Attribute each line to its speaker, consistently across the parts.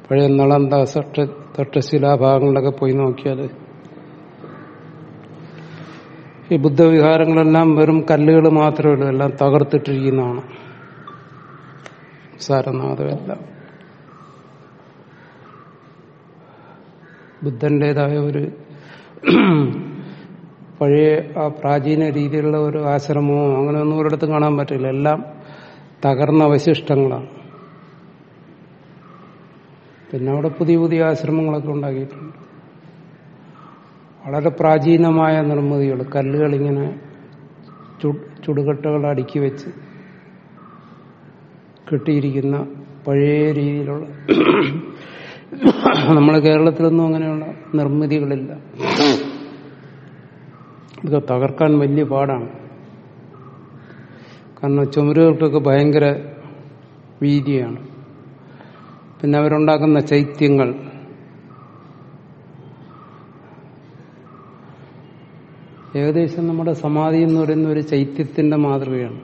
Speaker 1: പഴയ നളന്ത തട്ട തട്ടശിലാഭാഗങ്ങളിലൊക്കെ പോയി നോക്കിയാൽ ഈ ബുദ്ധവിഹാരങ്ങളെല്ലാം വെറും കല്ലുകൾ മാത്രമേ ഉള്ളൂ എല്ലാം തകർത്തിട്ടിരിക്കുന്നതാണ് സാരനാഥമെല്ലാം ബുദ്ധന്റേതായ ഒരു പഴയ ആ പ്രാചീന രീതിയിലുള്ള ഒരു ആശ്രമമോ അങ്ങനെയൊന്നും ഒരിടത്തും കാണാൻ പറ്റില്ല എല്ലാം തകർന്ന അവശിഷ്ടങ്ങളാണ് പിന്നെ അവിടെ പുതിയ പുതിയ ആശ്രമങ്ങളൊക്കെ ഉണ്ടാക്കിയിട്ടുണ്ട് വളരെ പ്രാചീനമായ നിർമ്മിതികൾ കല്ലുകൾ ഇങ്ങനെ ചുടുകട്ടകൾ അടുക്കി വെച്ച് കെട്ടിയിരിക്കുന്ന പഴയ രീതിയിലുള്ള നമ്മുടെ കേരളത്തിലൊന്നും അങ്ങനെയുള്ള നിർമ്മിതികളില്ല ഇത് തകർക്കാൻ വലിയ പാടാണ് കാരണം ചുമരുകൾക്കൊക്കെ ഭയങ്കര വീതിയാണ് പിന്നെ അവരുണ്ടാക്കുന്ന ചൈത്യങ്ങൾ ഏകദേശം നമ്മുടെ സമാധി എന്ന് പറയുന്ന ഒരു ചൈത്യത്തിന്റെ മാതൃകയാണ്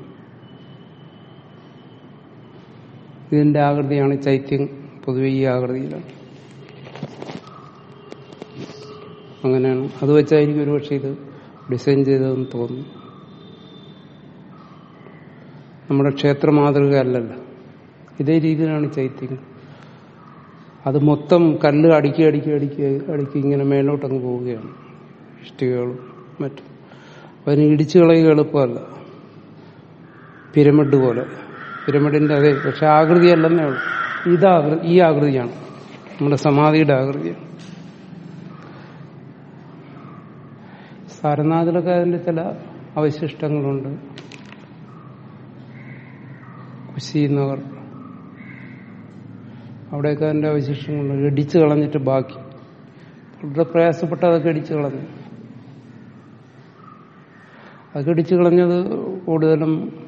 Speaker 1: ഇതിന്റെ ആകൃതിയാണ് ചൈത്യം പൊതുവെ ഈ ആകൃതിയിലാണ് അങ്ങനെയാണ് അത് വെച്ചായിരിക്കും ഒരുപക്ഷെ ഇത് ഡിസൈൻ ചെയ്തതെന്ന് തോന്നുന്നു നമ്മുടെ ക്ഷേത്ര മാതൃക അല്ലല്ലോ ഇതേ രീതിയിലാണ് ചൈത്യങ്ങൾ അത് മൊത്തം കല്ല് അടുക്കി അടുക്കി അടുക്കി അടുക്കി ഇങ്ങനെ മേലോട്ടങ്ങ് പോവുകയാണ് ഇഷ്ടികകളും മറ്റും അപ്പം അതിന് ഇടിച്ചു കളയുക എളുപ്പമല്ല പിരമിഡ് പോലെ പിരമിഡിന്റെ അതേ പക്ഷെ ആകൃതി അല്ലെന്നേ ഉള്ളൂ ഇതാകൃതി ഈ ആകൃതിയാണ് നമ്മുടെ സമാധിയുടെ ആകൃതിയാണ് സാരനാഥിലൊക്കെ അതിന്റെ ചില അവശിഷ്ടങ്ങളുണ്ട് കുശിനഗർ അവിടെയൊക്കെ അതിന്റെ അവശിഷ്ടങ്ങളുണ്ട് ഇടിച്ചു കളഞ്ഞിട്ട് ബാക്കി വളരെ പ്രയാസപ്പെട്ട് അതൊക്കെ ഇടിച്ചു കളഞ്ഞു അതൊക്കെ ഇടിച്ചു കളഞ്ഞത് കൂടുതലും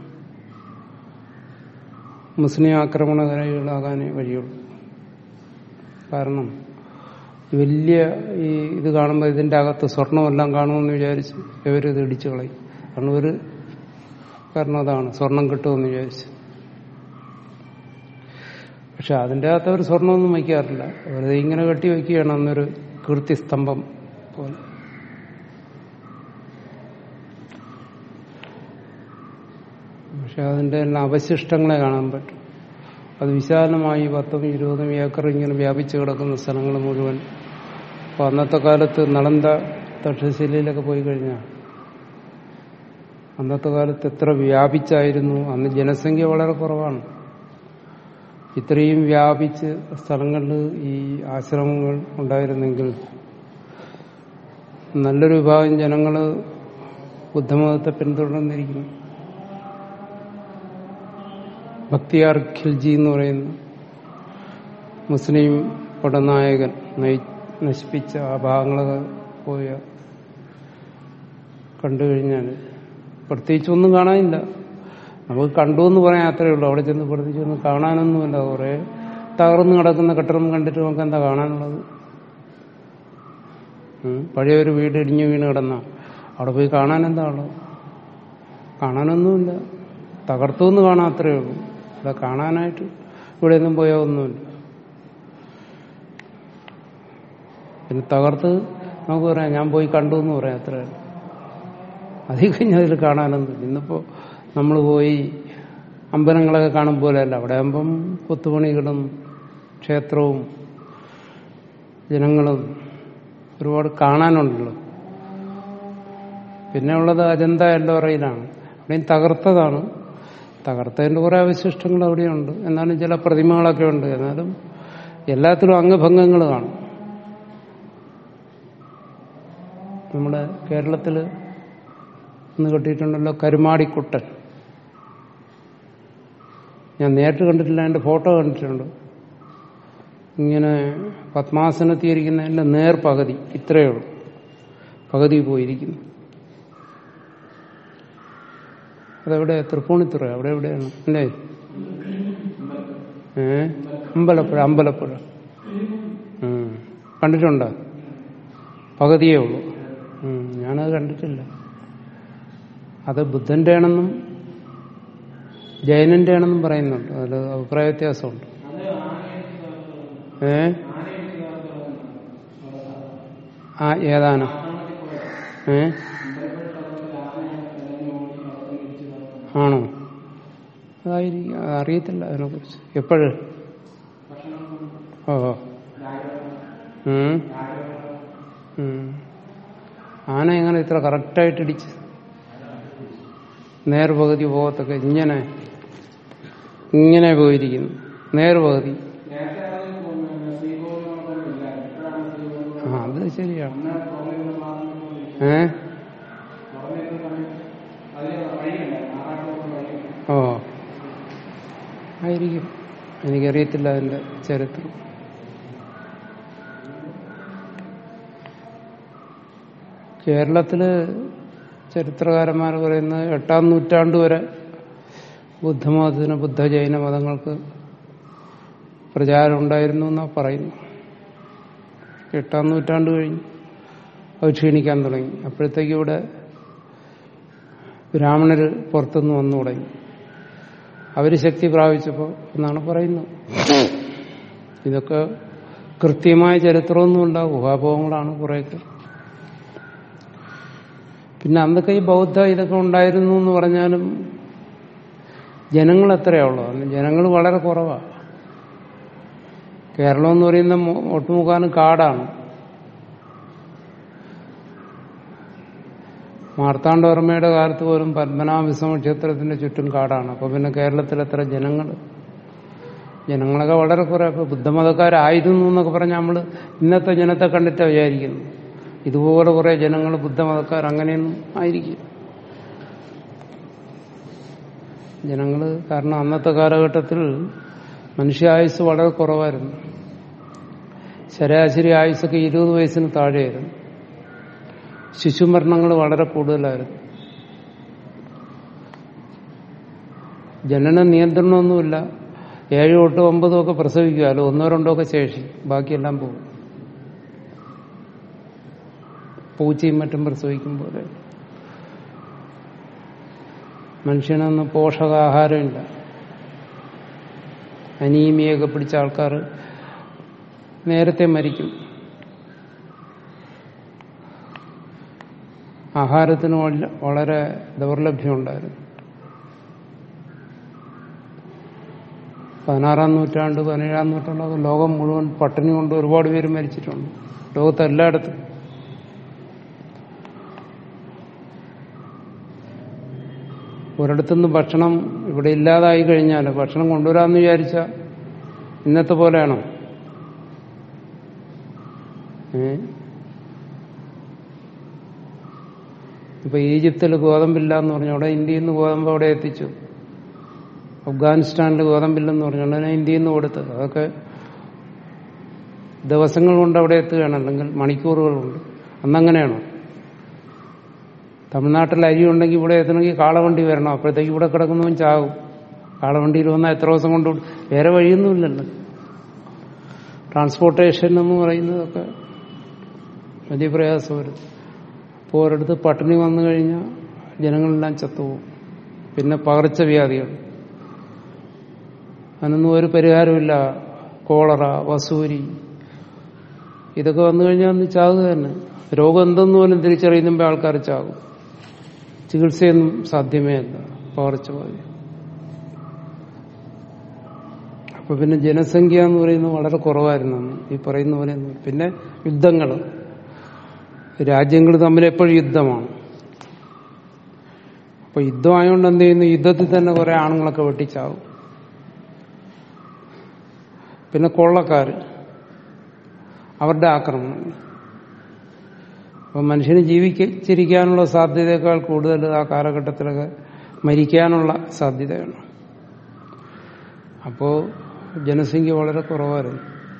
Speaker 1: മുസ്ലിം ആക്രമണകാരികളാകാനേ വഴിയുള്ളൂ കാരണം വലിയ ഈ ഇത് കാണുമ്പോൾ ഇതിന്റെ അകത്ത് സ്വർണമെല്ലാം കാണുമെന്ന് വിചാരിച്ച് ഇവരിത് ഇടിച്ചു കളയും കാരണം ഒരു കാരണം അതാണ് സ്വർണം കിട്ടുമെന്ന് വിചാരിച്ച് പക്ഷെ അതിൻ്റെ അകത്ത് അവർ സ്വർണ്ണമൊന്നും വയ്ക്കാറില്ല വെറുതെ ഇങ്ങനെ കെട്ടി വയ്ക്കുകയാണ് അന്നൊരു കീർത്തിസ്തംഭം പോലെ പക്ഷെ അതിൻ്റെ എല്ലാം അവശിഷ്ടങ്ങളെ കാണാൻ പറ്റും അത് വിശാലമായി പത്തും ഇരുപതും ഏക്കർ ഇങ്ങനെ വ്യാപിച്ചു കിടക്കുന്ന സ്ഥലങ്ങൾ മുഴുവൻ അപ്പൊ അന്നത്തെ കാലത്ത് നളന്ത തക്ഷശിലയിലൊക്കെ പോയി കഴിഞ്ഞാൽ അന്നത്തെ കാലത്ത് എത്ര വ്യാപിച്ചായിരുന്നു അന്ന് ജനസംഖ്യ വളരെ കുറവാണ് ഇത്രയും വ്യാപിച്ച് സ്ഥലങ്ങളിൽ ഈ ആശ്രമങ്ങൾ ഉണ്ടായിരുന്നെങ്കിൽ നല്ലൊരു വിഭാഗം ജനങ്ങൾ ബുദ്ധമതത്തെ പിന്തുടർന്നിരിക്കുന്നു ഭക്തിയാർ ഖിൽജി എന്ന് പറയുന്ന മുസ്ലിം പടനായകൻ നയി നശിപ്പിച്ച ആ ഭാഗങ്ങളൊക്കെ പോയ കണ്ടു കഴിഞ്ഞാൽ പ്രത്യേകിച്ച് ഒന്നും കാണാനില്ല നമുക്ക് കണ്ടു എന്ന് പറയാൻ അത്രയേ ഉള്ളൂ അവിടെ ചെന്ന് പ്രത്യേകിച്ച് ഒന്നും കാണാനൊന്നുമില്ല കുറെ തകർന്നു കിടക്കുന്ന കെട്ടിടം കണ്ടിട്ട് നമുക്ക് എന്താ കാണാനുള്ളത് പഴയ ഒരു വീട് ഇടിഞ്ഞു വീണ് കിടന്ന അവിടെ പോയി കാണാൻ എന്താ ഉള്ളത് കാണാനൊന്നുമില്ല തകർത്തു എന്ന് കാണാൻ അത്രയേ ഉള്ളൂ ഇവിടെ കാണാനായിട്ട് ഇവിടെ ഒന്നും പോയാൽ ഒന്നുമില്ല പിന്നെ തകർത്ത് നമുക്ക് പറയാം ഞാൻ പോയി കണ്ടു എന്ന് പറയാം അത്ര അധികം കഴിഞ്ഞാൽ അതിൽ കാണാനൊന്നും ഇന്നിപ്പോ നമ്മൾ പോയി അമ്പലങ്ങളൊക്കെ കാണും പോലെയല്ല അവിടെ ആകുമ്പം കൊത്തുപണികളും ക്ഷേത്രവും ജനങ്ങളും ഒരുപാട് കാണാനുണ്ടല്ലോ പിന്നെ ഉള്ളത് അജന്ത എല്ലോറയിലാണ് അവിടെയും തകർത്തതാണ് തകർത്തതിന്റെ കുറെ അവശിഷ്ടങ്ങൾ അവിടെയുണ്ട് എന്നാലും ചില പ്രതിമകളൊക്കെ ഉണ്ട് എന്നാലും എല്ലാത്തിലും അംഗഭംഗങ്ങൾ കാണും നമ്മുടെ കേരളത്തിൽ ഇന്ന് കെട്ടിയിട്ടുണ്ടല്ലോ കരുമാടിക്കുട്ടൻ ഞാൻ നേരിട്ട് കണ്ടിട്ടില്ല എൻ്റെ ഫോട്ടോ കണ്ടിട്ടുണ്ട് ഇങ്ങനെ പത്മാസനത്തിയിരിക്കുന്നതിൻ്റെ നേർ പകുതി ഇത്രയേ ഉള്ളൂ പകുതി പോയിരിക്കുന്നു അതെവിടെ തൃപ്പൂണിത്തുറ അവിടെ എവിടെയാണ് അല്ലേ ഏ അമ്പലപ്പുഴ അമ്പലപ്പുഴ ഉം. കണ്ടിട്ടുണ്ടോ പകുതിയേ ഉള്ളൂ ഉം. ഞാനത് കണ്ടിട്ടില്ല അത് ബുദ്ധന്റെ ആണെന്നും ജൈനന്റെ ആണെന്നും പറയുന്നുണ്ട് അതിൽ അഭിപ്രായ വ്യത്യാസമുണ്ട് ഏ ആ ഏതാണ് ഏ ആണോ അതായിരിക്കും അതറിയത്തില്ല അതിനെക്കുറിച്ച് എപ്പോഴ് ഓ ഓ. ഉം. ഉം. ആന എങ്ങനെ ഇത്ര കറക്റ്റായിട്ട് ഇടിച്ച് നേർപകുതി പോകത്തൊക്കെ ഇങ്ങനെ ഇങ്ങനെ പോയിരിക്കുന്നു നേർപകുതി ആ അത് ശരിയാണ് ഏ ഓ ആയിരിക്കും എനിക്കറിയത്തില്ല അതിന്റെ ചരിത്രം കേരളത്തില് ചരിത്രകാരന്മാർ പറയുന്നത് എട്ടാം നൂറ്റാണ്ട് വരെ ബുദ്ധമതത്തിന് ബുദ്ധ ജൈന മതങ്ങൾക്ക് പ്രചാരം ഉണ്ടായിരുന്നു എന്നാ പറയുന്നു എട്ടാം നൂറ്റാണ്ട് കഴിഞ്ഞ് അത് ക്ഷീണിക്കാൻ തുടങ്ങി അപ്പോഴത്തേക്ക് ഇവിടെ ബ്രാഹ്മണര് പുറത്തുനിന്ന് വന്നു തുടങ്ങി അവര് ശക്തി പ്രാപിച്ചപ്പോൾ എന്നാണ് പറയുന്നത് ഇതൊക്കെ കൃത്യമായ ചരിത്രമൊന്നും ഉണ്ടാവും ഊഹാഭോഗങ്ങളാണ് കുറേയൊക്കെ പിന്നെ അന്നൊക്കെ ഈ ബൗദ്ധ ഇതൊക്കെ ഉണ്ടായിരുന്നു എന്ന് പറഞ്ഞാലും ജനങ്ങൾ എത്രയുള്ളൂ അന്ന് ജനങ്ങൾ വളരെ കുറവാണ് കേരളം എന്ന് പറയുന്ന മൊ- ഒട്ടുമുക്കാലും കാടാണ് മാർത്താണ്ഡവർമ്മയുടെ കാലത്ത് പോലും പത്മനാഭസ്വാമി ക്ഷേത്രത്തിന്റെ ചുറ്റും കാടാണ് അപ്പൊ പിന്നെ കേരളത്തിൽ എത്ര ജനങ്ങൾ ജനങ്ങളൊക്കെ വളരെ കുറെ അപ്പൊ ബുദ്ധമതക്കാരായിരുന്നു എന്നൊക്കെ പറഞ്ഞാൽ നമ്മൾ ഇന്നത്തെ ജനത്തെ കണ്ടിട്ടാ വിചാരിക്കുന്നു ഇതുപോലെ കുറെ ജനങ്ങൾ ബുദ്ധമതക്കാർ അങ്ങനെയൊന്നും ആയിരിക്കും ജനങ്ങള് കാരണം അന്നത്തെ കാലഘട്ടത്തിൽ മനുഷ്യായുസ് വളരെ കുറവായിരുന്നു ശരാശരി ആയുസ്സൊക്കെ ഇരുപത് വയസ്സിന് താഴെയായിരുന്നു ശിശുമരണങ്ങൾ വളരെ കൂടുതലായിരുന്നു ജനന നിയന്ത്രണമൊന്നുമില്ല ഏഴ് തൊട്ട് ഒമ്പതും ഒക്കെ പ്രസവിക്കുമല്ലോ ഒന്നോ രണ്ടോ ഒക്കെ ശേഷി ബാക്കിയെല്ലാം പോകും പൂച്ചയും മറ്റും പ്രസവിക്കുമ്പോൾ മനുഷ്യനൊന്നും പോഷകാഹാരമില്ല അനീമിയൊക്കെ പിടിച്ച ആൾക്കാർ നേരത്തെ മരിക്കും ആഹാരത്തിന് വല്ല- വളരെ ദൗർലഭ്യമുണ്ടായിരുന്നു പതിനാറാം നൂറ്റാണ്ട് പതിനേഴാം നൂറ്റാണ്ടൊക്കെ ലോകം മുഴുവൻ പട്ടിണി കൊണ്ട് ഒരുപാട് പേര് മരിച്ചിട്ടുണ്ട് ലോകത്ത് എല്ലായിടത്തും ഒരിടത്തുനിന്ന് ഭക്ഷണം ഇവിടെ ഇല്ലാതായി കഴിഞ്ഞാൽ ഭക്ഷണം കൊണ്ടുവരാമെന്ന് വിചാരിച്ച ഇന്നത്തെ പോലെയാണോ ഏ ഇപ്പൊ ഈജിപ്തിൽ ഗോതമ്പില്ല എന്ന് പറഞ്ഞു അവിടെ ഇന്ത്യയിൽ നിന്ന് ഗോതമ്പ് അവിടെ എത്തിച്ചു അഫ്ഗാനിസ്ഥാനിൽ ഗോതമ്പില്ലെന്ന് പറഞ്ഞുകൊണ്ട് ഇന്ത്യയിൽ നിന്ന് കൊടുത്തത് അതൊക്കെ ദിവസങ്ങൾ കൊണ്ട് അവിടെ എത്തുകയാണ് അല്ലെങ്കിൽ മണിക്കൂറുകളുണ്ട് അന്നങ്ങനെയാണോ തമിഴ്നാട്ടിൽ അരി ഉണ്ടെങ്കിൽ ഇവിടെ എത്തണമെങ്കിൽ കാളവണ്ടി വരണം അപ്പോഴത്തേക്ക് ഇവിടെ കിടക്കുന്നവൻ ചാകും കാളവണ്ടിയിൽ വന്നാൽ എത്ര ദിവസം കൊണ്ട് വേറെ വഴിയൊന്നുമില്ലല്ലോ ട്രാൻസ്പോർട്ടേഷൻ എന്ന് പറയുന്നതൊക്കെ വലിയ പ്രയാസം വരും അപ്പോൾ ഒരിടത്ത് പട്ടിണി വന്നു കഴിഞ്ഞാൽ ജനങ്ങളെല്ലാം ചത്തുപോകും പിന്നെ പകർച്ചവ്യാധികൾ അതിനൊന്നും ഒരു പരിഹാരമില്ല കോളറ വസൂരി ഇതൊക്കെ വന്നു കഴിഞ്ഞാൽ ഒന്ന് ചാകുക തന്നെ രോഗം എന്തെന്ന് പോലും തിരിച്ചറിയുന്ന മുമ്പേ ആൾക്കാർ ചാകും ചികിത്സയൊന്നും സാധ്യമേ അല്ല പകർച്ചവ്യാധി അപ്പൊ പിന്നെ ജനസംഖ്യ എന്ന് പറയുന്നത് വളരെ കുറവായിരുന്നു അന്ന്. ഈ പറയുന്ന പോലെ ഒന്നും. പിന്നെ യുദ്ധങ്ങൾ രാജ്യങ്ങൾ തമ്മിൽ എപ്പോഴും യുദ്ധമാണ് അപ്പൊ യുദ്ധമായതുകൊണ്ട് എന്ത് ചെയ്യുന്നു യുദ്ധത്തിൽ തന്നെ കുറെ ആണുങ്ങളൊക്കെ വെട്ടിച്ചാവും പിന്നെ കൊള്ളക്കാർ അവരുടെ ആക്രമണങ്ങൾ അപ്പൊ മനുഷ്യന് ജീവിച്ചിരിക്കാനുള്ള സാധ്യതയേക്കാൾ കൂടുതൽ ആ കാലഘട്ടത്തിലൊക്കെ മരിക്കാനുള്ള സാധ്യതയാണ് അപ്പോ ജനസംഖ്യ വളരെ കുറവായിരുന്നു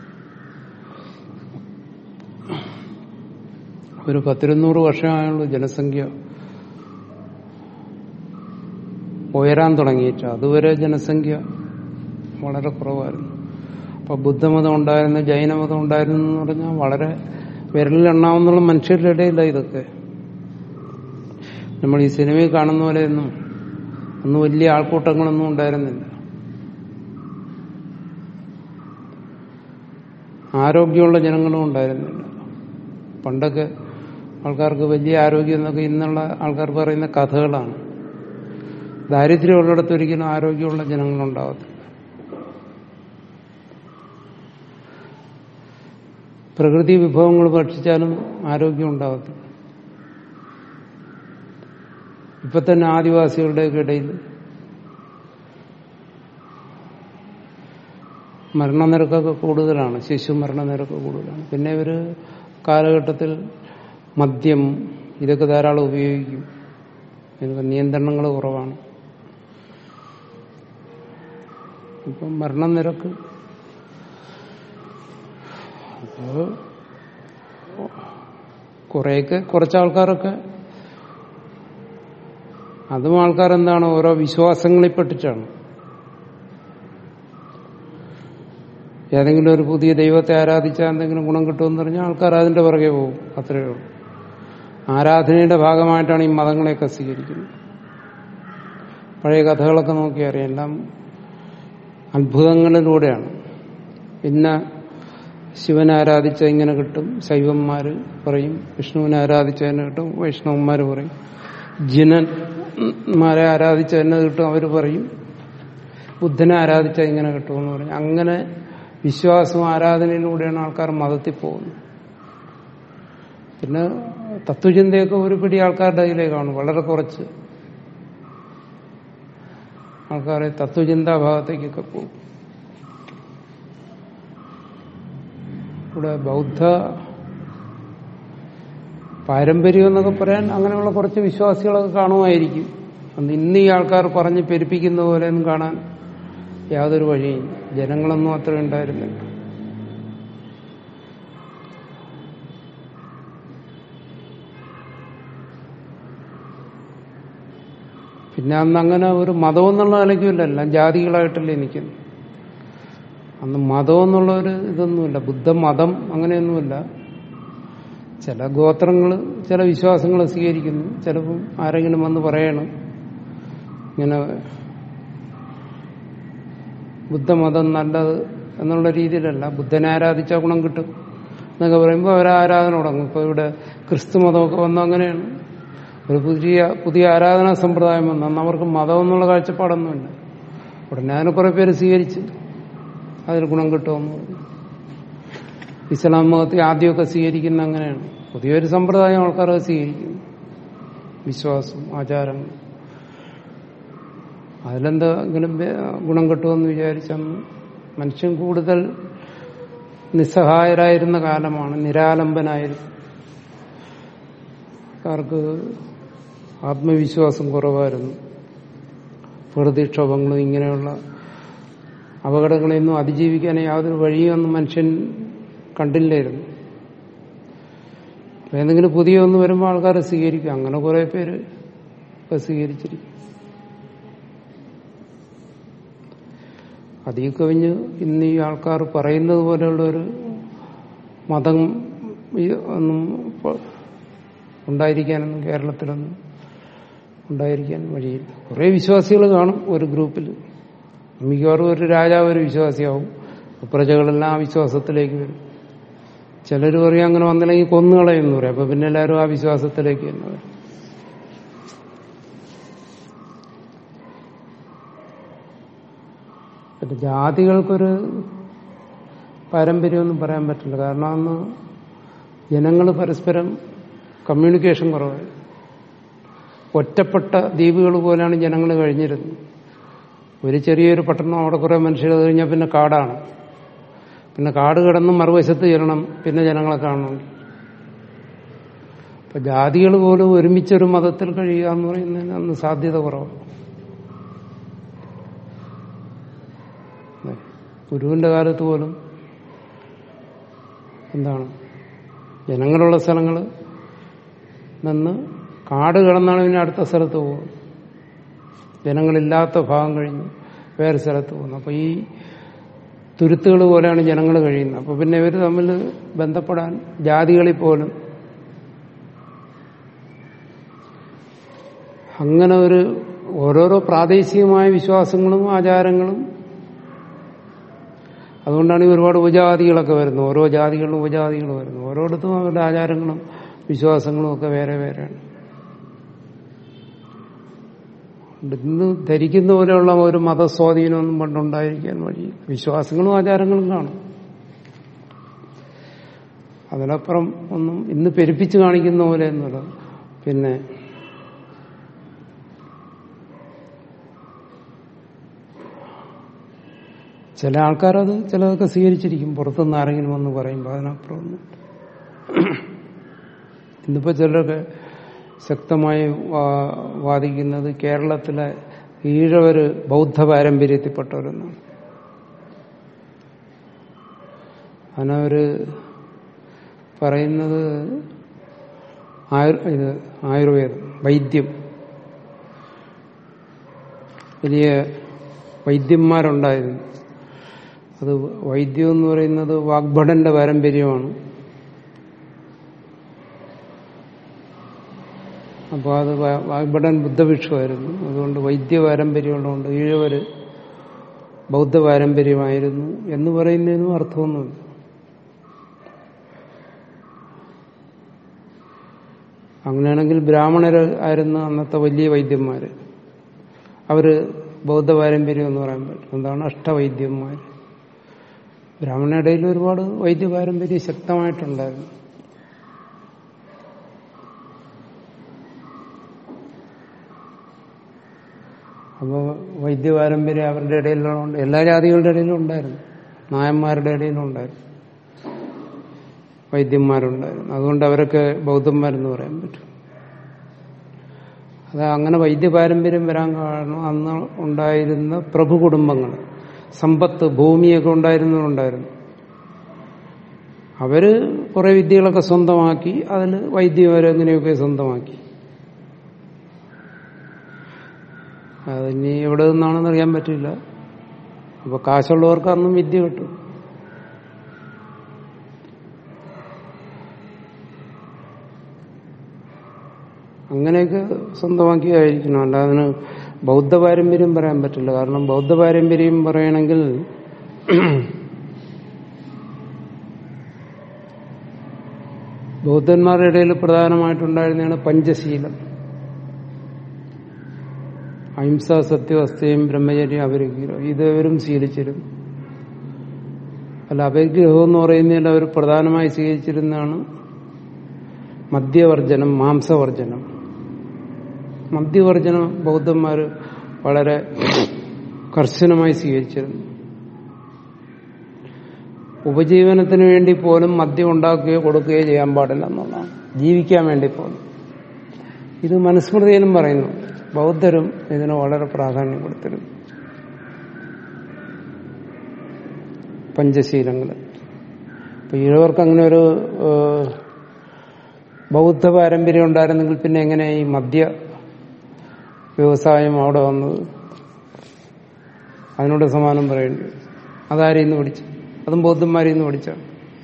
Speaker 1: ഒരു പത്തിരുന്നൂറ് വർഷമായുള്ളൂ ജനസംഖ്യ ഉയരാൻ തുടങ്ങിയിട്ട് അതുവരെ ജനസംഖ്യ വളരെ കുറവായിരുന്നു അപ്പൊ ബുദ്ധമതം ഉണ്ടായിരുന്നു ജൈനമതം ഉണ്ടായിരുന്നു എന്ന് പറഞ്ഞാൽ വളരെ വിരലിലെണ്ണാവുന്നുള്ള മനുഷ്യരുടെ ഇടയില്ല ഇതൊക്കെ നമ്മൾ ഈ സിനിമയിൽ കാണുന്ന പോലെയൊന്നും അന്ന് വലിയ ആൾക്കൂട്ടങ്ങളൊന്നും ഉണ്ടായിരുന്നില്ല ആരോഗ്യമുള്ള ജനങ്ങളും ഉണ്ടായിരുന്നില്ല പണ്ടൊക്കെ ആൾക്കാർക്ക് വലിയ ആരോഗ്യം എന്നൊക്കെ ഇന്നുള്ള ആൾക്കാർ പറയുന്ന കഥകളാണ് ദാരിദ്ര്യമുള്ളിടത്ത് ഒരിക്കലും ആരോഗ്യമുള്ള ജനങ്ങളുണ്ടാകത്തില്ല പ്രകൃതി വിഭവങ്ങൾ ഭക്ഷിച്ചാലും ആരോഗ്യം ഉണ്ടാകത്തില്ല ഇപ്പൊ തന്നെ ആദിവാസികളുടെയൊക്കെ ഇടയിൽ മരണനിരക്കൊക്കെ കൂടുതലാണ് ശിശു മരണനിരക്ക് കൂടുതലാണ് പിന്നെ ഇവർ കാലഘട്ടത്തിൽ മദ്യം ഇതൊക്കെ ധാരാളം ഉപയോഗിക്കും ഇതിനൊക്കെ നിയന്ത്രണങ്ങൾ കുറവാണ് ഇപ്പം മരണനിരക്ക് അപ്പോൾ കുറേയൊക്കെ കുറച്ച് ആൾക്കാരൊക്കെ അതും ആൾക്കാരെന്താണ് ഓരോ വിശ്വാസങ്ങളിൽ പെട്ടിട്ടാണ് ഏതെങ്കിലും ഒരു പുതിയ ദൈവത്തെ ആരാധിച്ചാൽ എന്തെങ്കിലും ഗുണം കിട്ടുമെന്ന് പറഞ്ഞാൽ ആൾക്കാർ അതിന്റെ പുറകെ പോകും അത്രയേ ഉള്ളൂ ആരാധനയുടെ ഭാഗമായിട്ടാണ് ഈ മതങ്ങളെയൊക്കെ സ്വീകരിക്കുന്നത് പഴയ കഥകളൊക്കെ നോക്കി അറിയാം എല്ലാം അത്ഭുതങ്ങളിലൂടെയാണ് പിന്നെ ശിവനെ ആരാധിച്ച ഇങ്ങനെ കിട്ടും ശൈവന്മാർ പറയും വിഷ്ണുവിനെ ആരാധിച്ചതിന് കിട്ടും വൈഷ്ണവന്മാർ പറയും ജിനന്മാരെ ആരാധിച്ചതിന് കിട്ടും അവർ പറയും ബുദ്ധനെ ആരാധിച്ച ഇങ്ങനെ കിട്ടുമെന്ന് പറയും അങ്ങനെ വിശ്വാസവും ആരാധനയിലൂടെയാണ് ആൾക്കാർ മതത്തിൽ പോകുന്നത് പിന്നെ തത്വചിന്തയൊക്കെ ഒരു പിടി ആൾക്കാരുടെ കയ്യിലേക്കാണ് വളരെ കുറച്ച് ആൾക്കാരെ തത്വചിന്താ ഭാഗത്തേക്കൊക്കെ പോകും ഇവിടെ ബൗദ്ധ പാരമ്പര്യം എന്നൊക്കെ പറയാൻ അങ്ങനെയുള്ള കുറച്ച് വിശ്വാസികളൊക്കെ കാണുമായിരിക്കും അന്ന് ഇന്ന് ഈ ആൾക്കാർ പറഞ്ഞ് പെരുപ്പിക്കുന്ന പോലെയൊന്നും കാണാൻ യാതൊരു വഴിയും ജനങ്ങളൊന്നും അത്ര ഉണ്ടായിരുന്നില്ല പിന്നെ അന്ന് അങ്ങനെ ഒരു മതം എന്നുള്ള നിലയ്ക്കുമില്ല എല്ലാം ജാതികളായിട്ടല്ലേ നിൽക്കുന്നു അന്ന് മതം എന്നുള്ള ഒരു ഇതൊന്നുമില്ല ബുദ്ധമതം അങ്ങനെയൊന്നുമില്ല ചില ഗോത്രങ്ങൾ ചില വിശ്വാസങ്ങൾ സ്വീകരിക്കുന്നു ചിലപ്പം ആരെങ്കിലും വന്ന് പറയണം ഇങ്ങനെ ബുദ്ധമതം നല്ലത് എന്നുള്ള രീതിയിലല്ല ബുദ്ധനെ ആരാധിച്ചാൽ ഗുണം കിട്ടും എന്നൊക്കെ പറയുമ്പോൾ അവർ ആരാധന തുടങ്ങും ഇപ്പോൾ ഇവിടെ ക്രിസ്തു മതമൊക്കെ വന്നു അങ്ങനെയാണ് ഒരു പുതിയ പുതിയ ആരാധനാ സമ്പ്രദായം വന്നു അന്ന് അവർക്ക് മതം എന്നുള്ള കാഴ്ചപ്പാടൊന്നുമില്ല ഉടനെ അതിനെ കുറെ പേര് സ്വീകരിച്ച് അതിൽ ഗുണം കിട്ടുമെന്ന് പറഞ്ഞു ഇസ്ലാം മതത്തെ ആദ്യമൊക്കെ സ്വീകരിക്കുന്ന അങ്ങനെയാണ് പുതിയൊരു സമ്പ്രദായം ആൾക്കാർ സ്വീകരിക്കുന്നു വിശ്വാസം ആചാരങ്ങൾ അതിലെന്തെങ്കിലും ഗുണം കിട്ടുമെന്ന് വിചാരിച്ചന്ന് മനുഷ്യൻ കൂടുതൽ നിസ്സഹായരായിരുന്ന കാലമാണ് നിരാലംബനായിരുന്നു ആൾക്കാർക്ക് ആത്മവിശ്വാസം കുറവായിരുന്നു പ്രകൃതിക്ഷോഭങ്ങളും ഇങ്ങനെയുള്ള അപകടങ്ങളെയൊന്നും അതിജീവിക്കാൻ യാതൊരു വഴിയൊന്നും മനുഷ്യൻ കണ്ടില്ലായിരുന്നു ഏതെങ്കിലും പുതിയ ഒന്ന് വരുമ്പോൾ ആൾക്കാരെ സ്വീകരിക്കും അങ്ങനെ കുറെ പേര് ഇപ്പൊ സ്വീകരിച്ചിരിക്കും അതീ കവിഞ്ഞ് ഇന്ന് ഈ ആൾക്കാർ പറയുന്നത് പോലെയുള്ള ഒരു മതം ഒന്നും ഉണ്ടായിരിക്കാനൊന്നും കേരളത്തിലൊന്നും ഉണ്ടായിരിക്കാൻ വഴിയില്ല കുറേ വിശ്വാസികൾ കാണും ഒരു ഗ്രൂപ്പിൽ മിക്കവാറും ഒരു രാജാവ് ഒരു വിശ്വാസിയാവും പ്രജകളെല്ലാം ആ വിശ്വാസത്തിലേക്ക് വരും ചിലർ പറയും അങ്ങനെ വന്നില്ലെങ്കിൽ കൊന്നുകളയെന്ന് പറയും അപ്പൊ പിന്നെ എല്ലാവരും ആ വിശ്വാസത്തിലേക്ക് തന്നെ വരും പിന്നെ ജാതികൾക്കൊരു പാരമ്പര്യമൊന്നും പറയാൻ പറ്റില്ല കാരണം അന്ന് ജനങ്ങൾ പരസ്പരം കമ്മ്യൂണിക്കേഷൻ കുറവായി ഒറ്റപ്പെട്ട ദ്വീപുകൾ പോലെയാണ് ജനങ്ങൾ കഴിഞ്ഞിരുന്നത് ഒരു ചെറിയൊരു പട്ടണം അവിടെ കുറെ മനുഷ്യർ കഴിഞ്ഞാൽ പിന്നെ കാടാണ് പിന്നെ കാട് കിടന്ന് മറുവശത്ത് ചെല്ലണം പിന്നെ ജനങ്ങളെ കാണണം അപ്പൊ ജാതികൾ പോലും ഒരുമിച്ചൊരു മതത്തിൽ കഴിയുക എന്ന് പറയുന്നതിന് അന്ന് സാധ്യത കുറവാണ് ഗുരുവിന്റെ കാലത്ത് പോലും എന്താണ് ജനങ്ങളുള്ള സ്ഥലങ്ങൾ നിന്ന് കാട് കിടന്നാണ് പിന്നെ അടുത്ത സ്ഥലത്ത് പോകുന്നത് ജനങ്ങളില്ലാത്ത ഭാഗം കഴിഞ്ഞ് വേറെ സ്ഥലത്ത് പോകുന്നു അപ്പൊ ഈ തുരുത്തുകൾ പോലെയാണ് ജനങ്ങൾ കഴിയുന്നത് അപ്പൊ പിന്നെ ഇവർ തമ്മിൽ ബന്ധപ്പെടാൻ ജാതികളിൽ പോലും അങ്ങനെ ഒരു ഓരോരോ പ്രാദേശികമായ വിശ്വാസങ്ങളും ആചാരങ്ങളും അതുകൊണ്ടാണ് ഈ ഒരുപാട് ഉപജാതികളൊക്കെ വരുന്നത് ഓരോ ജാതികളിലും ഉപജാതികൾ വരുന്നു ഓരോടത്തും അവരുടെ ആചാരങ്ങളും വിശ്വാസങ്ങളും ഒക്കെ വേറെ വേറെയാണ് ഇന്ന് ധരിക്കുന്ന പോലെയുള്ള ഒരു മതസ്വാധീനമൊന്നും പണ്ടുണ്ടായിരിക്കാൻ വഴി വിശ്വാസങ്ങളും ആചാരങ്ങളും കാണും അതിനപ്പുറം ഒന്നും ഇന്ന് പെരുപ്പിച്ച് കാണിക്കുന്ന പോലെ ഒന്നുമില്ല പിന്നെ ചില ആൾക്കാരത് ചിലതൊക്കെ സ്വീകരിച്ചിരിക്കും പുറത്തുനിന്ന് ആരെങ്കിലും വന്ന് പറയുമ്പോൾ അതിനപ്പുറം ഒന്നും ഇന്നിപ്പോ ചിലരൊക്കെ ശക്തമായി വാ- വാദിക്കുന്നത് കേരളത്തിലെ ഈഴവര് ബൗദ്ധ പാരമ്പര്യത്തിൽപ്പെട്ടവരെന്നാണ് അതിനവര് പറയുന്നത് ആയു- ഇത് ആയുർവേദം വൈദ്യം വലിയ വൈദ്യന്മാരുണ്ടായിരുന്നു അത് വൈദ്യം എന്ന് പറയുന്നത് വാഗ്ഭടന്റെ പാരമ്പര്യമാണ് അപ്പോൾ അത് വാ- വാഗ്ഭടൻ ബുദ്ധഭിക്ഷുവായിരുന്നു അതുകൊണ്ട് വൈദ്യ പാരമ്പര്യമുള്ളതുകൊണ്ട് ഈഴവര് ബൗദ്ധ പാരമ്പര്യമായിരുന്നു എന്ന് പറയുന്നതിനും അർത്ഥമൊന്നുമില്ല അങ്ങനെയാണെങ്കിൽ ബ്രാഹ്മണർ ആയിരുന്നു അന്നത്തെ വലിയ വൈദ്യന്മാര് അവര് ബൗദ്ധ പാരമ്പര്യം എന്ന് പറയാൻ പറ്റും എന്താണ് അഷ്ടവൈദ്യന്മാർ ബ്രാഹ്മണരുടെ ഒരുപാട് വൈദ്യ പാരമ്പര്യം ശക്തമായിട്ടുണ്ടായിരുന്നു അപ്പോൾ വൈദ്യ പാരമ്പര്യം അവരുടെ ഇടയിലുണ്ട് എല്ലാ ജാതികളുടെ ഇടയിലും ഉണ്ടായിരുന്നു നായന്മാരുടെ ഇടയിലും ഉണ്ടായിരുന്നു വൈദ്യന്മാരുണ്ടായിരുന്നു അതുകൊണ്ട് അവരൊക്കെ ബൗദ്ധന്മാരെന്ന് പറയാൻ പറ്റും അത് അങ്ങനെ വൈദ്യ പാരമ്പര്യം വരാൻ കാരണം അന്ന് ഉണ്ടായിരുന്ന പ്രഭു കുടുംബങ്ങൾ സമ്പത്ത് ഭൂമിയൊക്കെ ഉണ്ടായിരുന്നവരുണ്ടായിരുന്നു അവര് കുറെ വിദ്യകളൊക്കെ സ്വന്തമാക്കി അതിൽ വൈദ്യം അവരെങ്ങനെയൊക്കെ സ്വന്തമാക്കി അതിനി എവിടെ നിന്നാണെന്ന് അറിയാൻ പറ്റില്ല അപ്പൊ കാശുള്ളവർക്ക് അന്നും വിദ്യ കിട്ടും അങ്ങനെയൊക്കെ സ്വന്തമാക്കിയായിരിക്കണം അല്ല അതിന് ബൗദ്ധ പാരമ്പര്യം പറയാൻ പറ്റില്ല കാരണം ബൗദ്ധ പാരമ്പര്യം പറയണമെങ്കിൽ ബൗദ്ധന്മാരുടെ ഇടയിൽ പ്രധാനമായിട്ടുണ്ടായിരുന്നതാണ് പഞ്ചശീലം അഹിംസ സത്യവസ്ഥയും ബ്രഹ്മചര്യം അപരിഗ്രഹം ഇതവരും ശീലിച്ചിരുന്നു അല്ല അപരിഗ്രഹം എന്ന് പറയുന്നതിൽ അവർ പ്രധാനമായി സ്വീകരിച്ചിരുന്നതാണ് മദ്യവർജനം മാംസവർജനം മദ്യവർജനം ബൗദ്ധന്മാർ വളരെ കർശനമായി സ്വീകരിച്ചിരുന്നു ഉപജീവനത്തിന് വേണ്ടി പോലും മദ്യം ഉണ്ടാക്കുകയോ കൊടുക്കുകയോ ചെയ്യാൻ പാടില്ല എന്നുള്ളതാണ് ജീവിക്കാൻ വേണ്ടി പോലും ഇത് മനുസ്മൃതിയിലും പറയുന്നു ബൗദ്ധരും ഇതിന് വളരെ പ്രാധാന്യം കൊടുത്തിരുന്നു പഞ്ചശീലങ്ങൾ ഇപ്പൊ ഈഴവർക്ക് അങ്ങനെ ഒരു ഏഹ്, ബൗദ്ധ പാരമ്പര്യം ഉണ്ടായിരുന്നെങ്കിൽ പിന്നെ എങ്ങനെ ഈ മദ്യ വ്യവസായം അവിടെ വന്നത് അതിനോട് സമാനം പറയേണ്ടി വരും. അതാരിൽ നിന്ന് പഠിച്ചു അതും ബൗദ്ധന്മാരിൽ നിന്ന് പഠിച്ചാണ്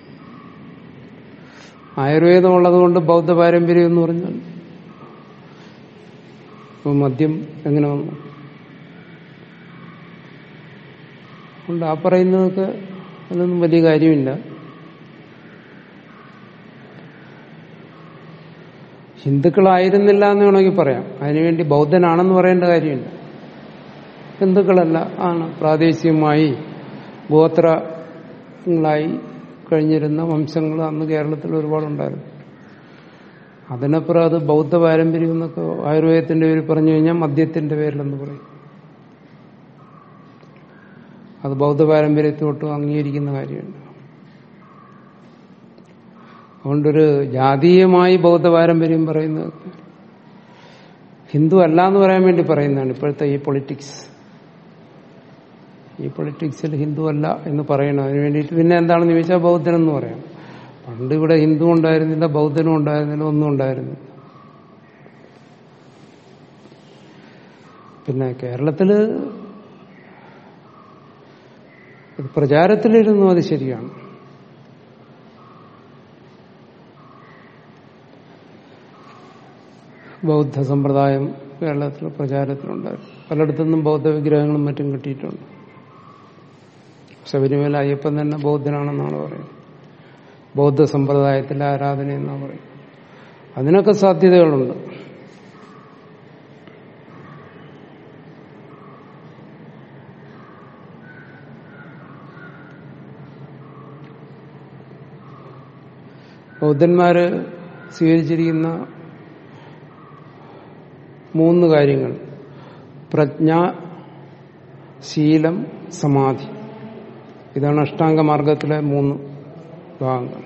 Speaker 1: ആയുർവേദം ഉള്ളതുകൊണ്ട് ബൗദ്ധ പാരമ്പര്യം എന്ന് പറഞ്ഞാൽ ഇപ്പൊ മദ്യം എങ്ങനെ വന്നു അതുകൊണ്ട് ആ പറയുന്നതൊക്കെ അതിനൊന്നും വലിയ കാര്യമില്ല ഹിന്ദുക്കളായിരുന്നില്ല എന്ന് വേണമെങ്കിൽ പറയാം അതിനുവേണ്ടി ബൗദ്ധനാണെന്ന് പറയേണ്ട കാര്യമില്ല ഹിന്ദുക്കളല്ല ആണ് പ്രാദേശികമായി ഗോത്രങ്ങളായി കഴിഞ്ഞിരുന്ന വംശങ്ങൾ അന്ന് കേരളത്തിൽ ഒരുപാടുണ്ടായിരുന്നു അതിനപ്പുറം അത് ബൗദ്ധ പാരമ്പര്യം എന്നൊക്കെ ആയുർവേദത്തിന്റെ പേര് പറഞ്ഞു കഴിഞ്ഞാൽ മദ്യത്തിന്റെ പേരിലെന്ന് പറയും അത് ബൗദ്ധ പാരമ്പര്യത്തോട്ടും അംഗീകരിക്കുന്ന കാര്യമുണ്ട് അതുകൊണ്ടൊരു ജാതീയമായി ബൗദ്ധ പാരമ്പര്യം പറയുന്നത് ഹിന്ദു അല്ല എന്ന് പറയാൻ വേണ്ടി പറയുന്നതാണ് ഇപ്പോഴത്തെ ഈ പൊളിറ്റിക്സ് ഈ പൊളിറ്റിക്സിൽ ഹിന്ദു അല്ല എന്ന് പറയണം അതിന് വേണ്ടിയിട്ട് പിന്നെ എന്താണെന്ന് ചോദിച്ചാൽ ബൗദ്ധൻ എന്ന് പറയാം പണ്ട് ഇവിടെ ഹിന്ദു ഉണ്ടായിരുന്നില്ല ബൗദ്ധനും ഉണ്ടായിരുന്നില്ല ഒന്നും ഉണ്ടായിരുന്നില്ല പിന്നെ കേരളത്തില് ഇത് പ്രചാരത്തിലിരുന്നു അത് ശരിയാണ് ബൗദ്ധ സമ്പ്രദായം കേരളത്തിൽ പ്രചാരത്തിലുണ്ടായിരുന്നു പലയിടത്തുനിന്നും ബൗദ്ധ വിഗ്രഹങ്ങളും മറ്റും കിട്ടിയിട്ടുണ്ട് ശബരിമല അയ്യപ്പൻ തന്നെ ബൗദ്ധനാണെന്നാണ് പറയുന്നത് ബൗദ്ധ സമ്പ്രദായത്തിലെ ആരാധന എന്നാണ് പറയുന്നത് അതിനൊക്കെ സാധ്യതകളുണ്ട് ബൗദ്ധന്മാര് സ്വീകരിച്ചിരിക്കുന്ന മൂന്ന് കാര്യങ്ങൾ പ്രജ്ഞ ശീലം സമാധി ഇതാണ് അഷ്ടാംഗ മാർഗത്തിലെ മൂന്ന് ഭാഗങ്ങൾ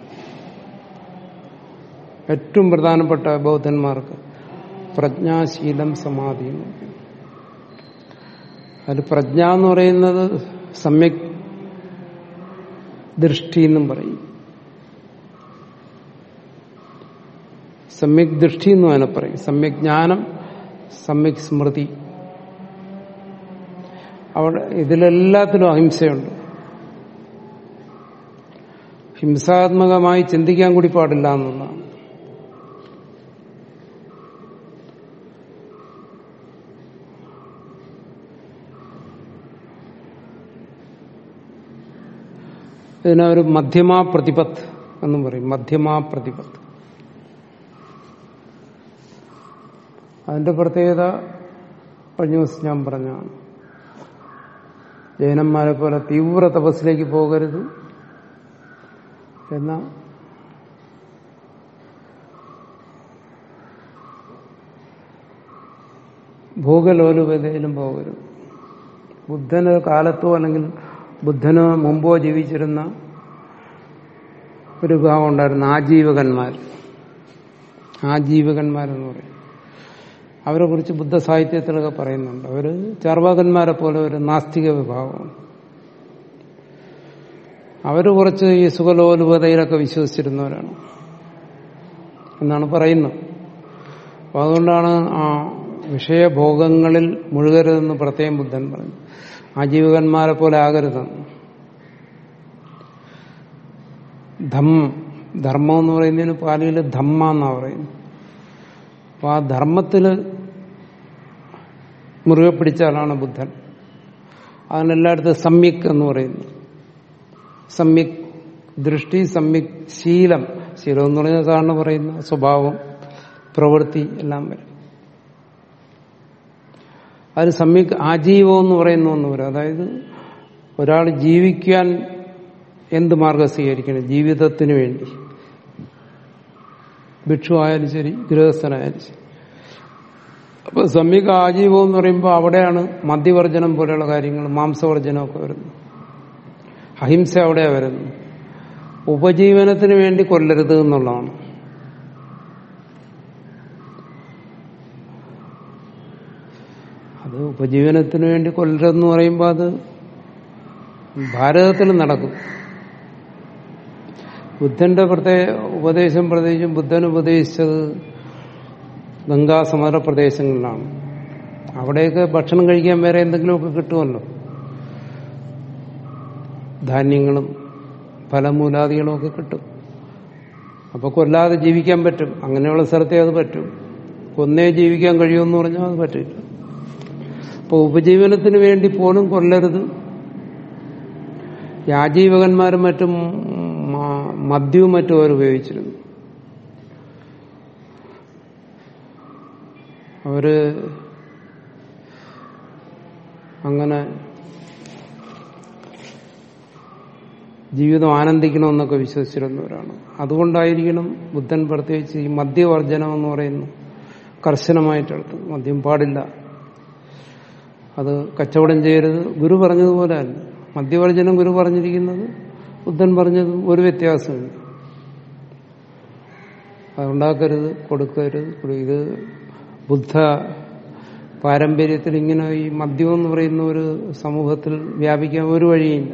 Speaker 1: ഏറ്റവും പ്രധാനപ്പെട്ട ബൗദ്ധന്മാർക്ക് പ്രജ്ഞാശീലം സമാധി എന്ന് പറയും. അതിൽ പ്രജ്ഞ എന്ന് പറയുന്നത് സമ്യക് ദൃഷ്ടി എന്നും പറയും സമ്യക് ദൃഷ്ടി എന്നും അതിനെ പറയും സമ്യക് ജ്ഞാനം സമ്യക് സ്മൃതി അവിടെ ഇതിലെല്ലാത്തിലും അഹിംസയുണ്ട് ഹിംസാത്മകമായി ചിന്തിക്കാൻ കൂടി പാടില്ല എന്നുള്ളതാണ് ഇതിനൊരു മധ്യമാ പ്രതിപത്ത് എന്നും പറയും മധ്യമാ പ്രതിപത്ത് അതിന്റെ പ്രത്യേകത കഴിഞ്ഞ ദിവസം ഞാൻ പറഞ്ഞാണ് ജൈനന്മാരെ പോലെ തീവ്ര തപസ്സിലേക്ക് പോകരുത് എന്ന ഭൂഗലോലുപതയിലും പോകരുത് ബുദ്ധന് കാലത്തോ അല്ലെങ്കിൽ ബുദ്ധന് മുമ്പോ ജീവിച്ചിരുന്ന ഒരു വിഭാഗം ഉണ്ടായിരുന്നു ആജീവകന്മാർ ആജീവകന്മാരെന്ന് പറയും അവരെ കുറിച്ച് ബുദ്ധ സാഹിത്യത്തിലൊക്കെ പറയുന്നുണ്ട് അവർ ചാർവാകന്മാരെ പോലെ ഒരു നാസ്തിക വിഭാഗമാണ് അവർ കുറച്ച് ഈ സുഖലോലുപതയിലൊക്കെ വിശ്വസിച്ചിരുന്നവരാണ് എന്നാണ് പറയുന്നത് അപ്പൊ അതുകൊണ്ടാണ് ആ വിഷയഭോഗങ്ങളിൽ മുഴുകരുതെന്ന് പ്രത്യേകം ബുദ്ധൻ പറഞ്ഞു ആജീവകന്മാരെ പോലെ ആകരുതെന്ന് ധം ധർമ്മം എന്ന് പറയുന്നതിന് പാലിയിൽ ധമ്മ എന്നാ പറയുന്നത് അപ്പൊ ആ ധർമ്മത്തില് മുറുകെ പിടിച്ചാലാണ് ബുദ്ധൻ അതിനെല്ലായിടത്തും സമ്യക് എന്ന് പറയുന്നു സമ്യക് ദൃഷ്ടി സമ്യക് ശീലം ശീലം എന്ന് പറഞ്ഞാൽ സാധാരണ പറയുന്ന സ്വഭാവം പ്രവൃത്തി എല്ലാം വരും അത് സമ്യക് ആജീവം എന്ന് പറയുന്ന ഒന്ന് വരും അതായത് ഒരാൾ ജീവിക്കാൻ എന്ത് മാർഗം സ്വീകരിക്കണം ജീവിതത്തിന് വേണ്ടി ഭിക്ഷു ആയാലും ശരി ഗൃഹസ്ഥനായാലും ശരി അപ്പൊ സമ്യക് ആജീവം എന്ന് പറയുമ്പോൾ അവിടെയാണ് മദ്യവർജനം പോലെയുള്ള കാര്യങ്ങൾ മാംസവർജനമൊക്കെ വരുന്നത് അഹിംസ അവിടെയാണ് വരുന്നത് ഉപജീവനത്തിന് വേണ്ടി കൊല്ലരുത് എന്നുള്ളതാണ് അത് ഉപജീവനത്തിന് വേണ്ടി കൊല്ലരുതെന്ന് പറയുമ്പോൾ അത് ഭാരതത്തിൽ നടക്കും ബുദ്ധന്റെ പ്രത്യേക ഉപദേശം പ്രത്യേകിച്ചും ബുദ്ധൻ ഉപദേശിച്ചത് ഗംഗാസമര പ്രദേശങ്ങളിലാണ് അവിടെയൊക്കെ ഭക്ഷണം കഴിക്കാൻ വേറെ എന്തെങ്കിലുമൊക്കെ കിട്ടുമല്ലോ ധാന്യങ്ങളും ഫലമൂലാദികളും ഒക്കെ കിട്ടും അപ്പൊ കൊല്ലാതെ ജീവിക്കാൻ പറ്റും അങ്ങനെയുള്ള സ്ഥലത്തെ അത് പറ്റും കൊന്നേ ജീവിക്കാൻ കഴിയുമെന്ന് പറഞ്ഞാൽ അത് പറ്റില്ല അപ്പൊ ഉപജീവനത്തിന് വേണ്ടി പോലും കൊല്ലരുത് യാജീവകന്മാരും മറ്റും മ- മദ്യവും മറ്റും അവർ ഉപയോഗിച്ചിരുന്നു അവര് അങ്ങനെ ജീവിതം ആനന്ദിക്കണമെന്നൊക്കെ വിശ്വസിച്ചിരുന്നവരാണ് അതുകൊണ്ടായിരിക്കണം ബുദ്ധൻ പ്രത്യേകിച്ച് ഈ മദ്യവർജനം എന്ന് പറയുന്നു കർശനമായിട്ടെടുത്ത് മദ്യം പാടില്ല അത് കച്ചവടം ചെയ്യരുത് ഗുരു പറഞ്ഞതുപോലെ അല്ല മദ്യവർജനം ഗുരു പറഞ്ഞിരിക്കുന്നത് ബുദ്ധൻ പറഞ്ഞത് ഒരു വ്യത്യാസമില്ല അതുണ്ടാക്കരുത് കൊടുക്കരുത് കൊടു- ഇത് ബുദ്ധ പാരമ്പര്യത്തിൽ ഇങ്ങനെ ഈ മദ്യം എന്ന് പറയുന്ന ഒരു സമൂഹത്തിൽ വ്യാപിക്കാൻ ഒരു വഴിയില്ല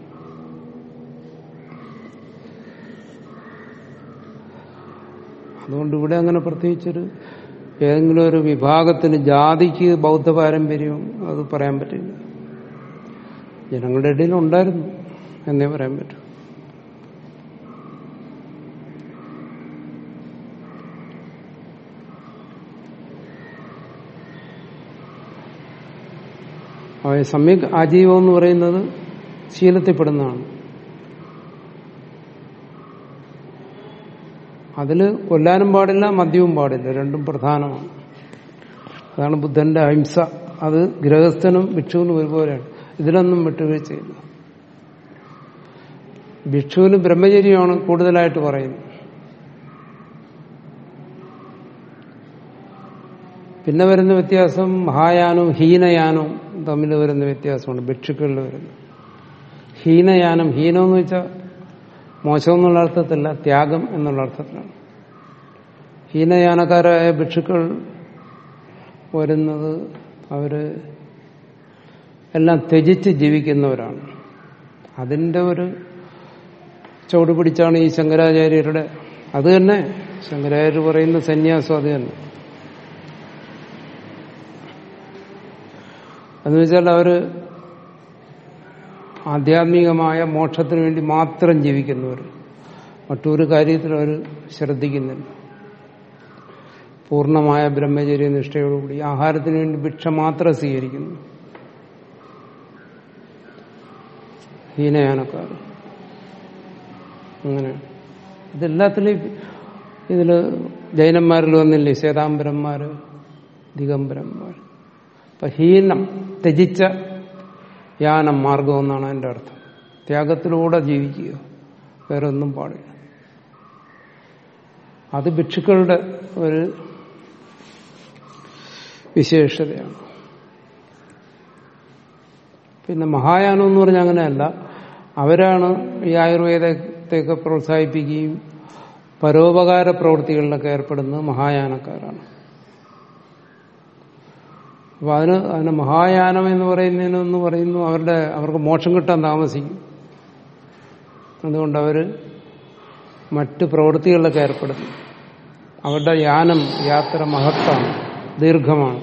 Speaker 1: അതുകൊണ്ട് ഇവിടെ അങ്ങനെ പ്രത്യേകിച്ചൊരു ഏതെങ്കിലും ഒരു വിഭാഗത്തിന് ജാതിക്ക് ബൗദ്ധ പാരമ്പര്യവും അത് പറയാൻ പറ്റില്ല ജനങ്ങളുടെ ഇടയിൽ ഉണ്ടായിരുന്നു എന്നേ പറയാൻ പറ്റൂ അവ സമ്യക് ആജീവം എന്ന് പറയുന്നത് ശീലത്തിൽപ്പെടുന്നതാണ് അതിൽ കൊല്ലാനും പാടില്ല മദ്യവും പാടില്ല രണ്ടും പ്രധാനമാണ് അതാണ് ബുദ്ധന്റെ അഹിംസ അത് ഗൃഹസ്ഥനും ഭിക്ഷുവിനും ഒരുപോലെയാണ് ഇതിലൊന്നും വിട്ടുവീഴ്ചയില്ല ഭിക്ഷുവിന് ബ്രഹ്മചര്യമാണ് കൂടുതലായിട്ട് പറയുന്നത് പിന്നെ വരുന്ന വ്യത്യാസം മഹായാനവും ഹീനയാനവും തമ്മിൽ വരുന്ന വ്യത്യാസമാണ് ഭിക്ഷുക്കളിൽ വരുന്നത് ഹീനയാനം ഹീനം എന്ന് വെച്ചാൽ മോശം എന്നുള്ള അർത്ഥത്തില്ല ത്യാഗം എന്നുള്ള അർത്ഥത്തിലാണ് ഹീനയാനക്കാരായ ഭിക്ഷുക്കൾ വരുന്നത് അവര് എല്ലാം ത്യജിച്ച് ജീവിക്കുന്നവരാണ് അതിന്റെ ഒരു ചുവട് പിടിച്ചാണ് ഈ ശങ്കരാചാര്യരുടെ അത് തന്നെ ശങ്കരാചാര്യർ പറയുന്ന സന്യാസം അത് തന്നെ എന്ന് വെച്ചാൽ അവര് ആധ്യാത്മികമായ മോക്ഷത്തിന് വേണ്ടി മാത്രം ജീവിക്കുന്നവർ മറ്റൊരു കാര്യത്തിൽ അവർ ശ്രദ്ധിക്കുന്നില്ല പൂർണ്ണമായ ബ്രഹ്മചര്യ നിഷ്ഠയോടുകൂടി ആഹാരത്തിന് വേണ്ടി ഭിക്ഷ മാത്രം സ്വീകരിക്കുന്നു ഹീനയാനക്കാർ അങ്ങനെ ഇതെല്ലാത്തിലും ഇതില് ജൈനന്മാരിൽ വന്നില്ലേ ശ്വേതാംബരന്മാര് ദിഗംബരന്മാർ അപ്പൊ ഹീനം ത്യജിച്ച യാനം മാർഗം എന്നാണ് അതിന്റെ അർത്ഥം ത്യാഗത്തിലൂടെ ജീവിക്കുക വേറെ ഒന്നും പാടില്ല അത് ഭിക്ഷുക്കളുടെ ഒരു വിശേഷതയാണ് പിന്നെ മഹായാനം എന്ന് പറഞ്ഞാൽ അങ്ങനെയല്ല അവരാണ് ഈ ആയുർവേദത്തെയൊക്കെ പ്രോത്സാഹിപ്പിക്കുകയും പരോപകാര പ്രവൃത്തികളിലൊക്കെ ഏർപ്പെടുന്നത് മഹായാനക്കാരാണ് അപ്പൊ അതിന് അതിന് മഹായാനം എന്ന് പറയുന്നതിനെന്ന് പറയുന്നു അവരുടെ അവർക്ക് മോക്ഷം കിട്ടാൻ താമസിക്കും അതുകൊണ്ട് അവര് മറ്റ് പ്രവൃത്തികളിലൊക്കെ ഏർപ്പെടുന്നു അവരുടെ യാനം യാത്ര മഹത്താണ് ദീർഘമാണ്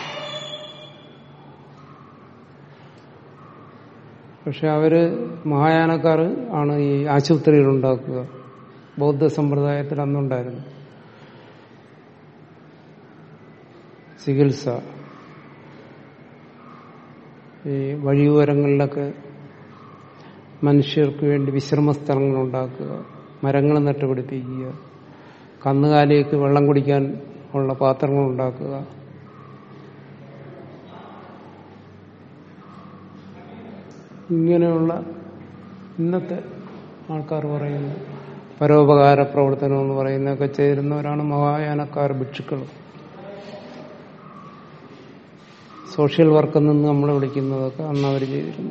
Speaker 1: പക്ഷെ അവര് മഹായാനക്കാർ ആണ് ഈ ആശുപത്രികൾ ഉണ്ടാക്കുക ബൗദ്ധ സമ്പ്രദായത്തിൽ അന്നുണ്ടായിരുന്നു ചികിത്സ ഈ വഴിയോരങ്ങളിലൊക്കെ മനുഷ്യർക്ക് വേണ്ടി വിശ്രമ സ്ഥലങ്ങൾ ഉണ്ടാക്കുക മരങ്ങൾ നട്ടുപിടിപ്പിക്കുക കന്നുകാലിക്ക് വെള്ളം കുടിക്കാൻ ഉള്ള പാത്രങ്ങൾ ഉണ്ടാക്കുക ഇങ്ങനെയുള്ള ഇന്നത്തെ ആൾക്കാർ പറയുന്നു പരോപകാര പ്രവർത്തനം എന്ന് പറയുന്നതൊക്കെ ചേരുന്നവരാണ് മഹായാനക്കാർ ഭിക്ഷുക്കൾ സോഷ്യൽ വർക്ക് നിന്ന് നമ്മൾ വിളിക്കുന്നതൊക്കെ അന്ന് അവർ ചെയ്തിരുന്നു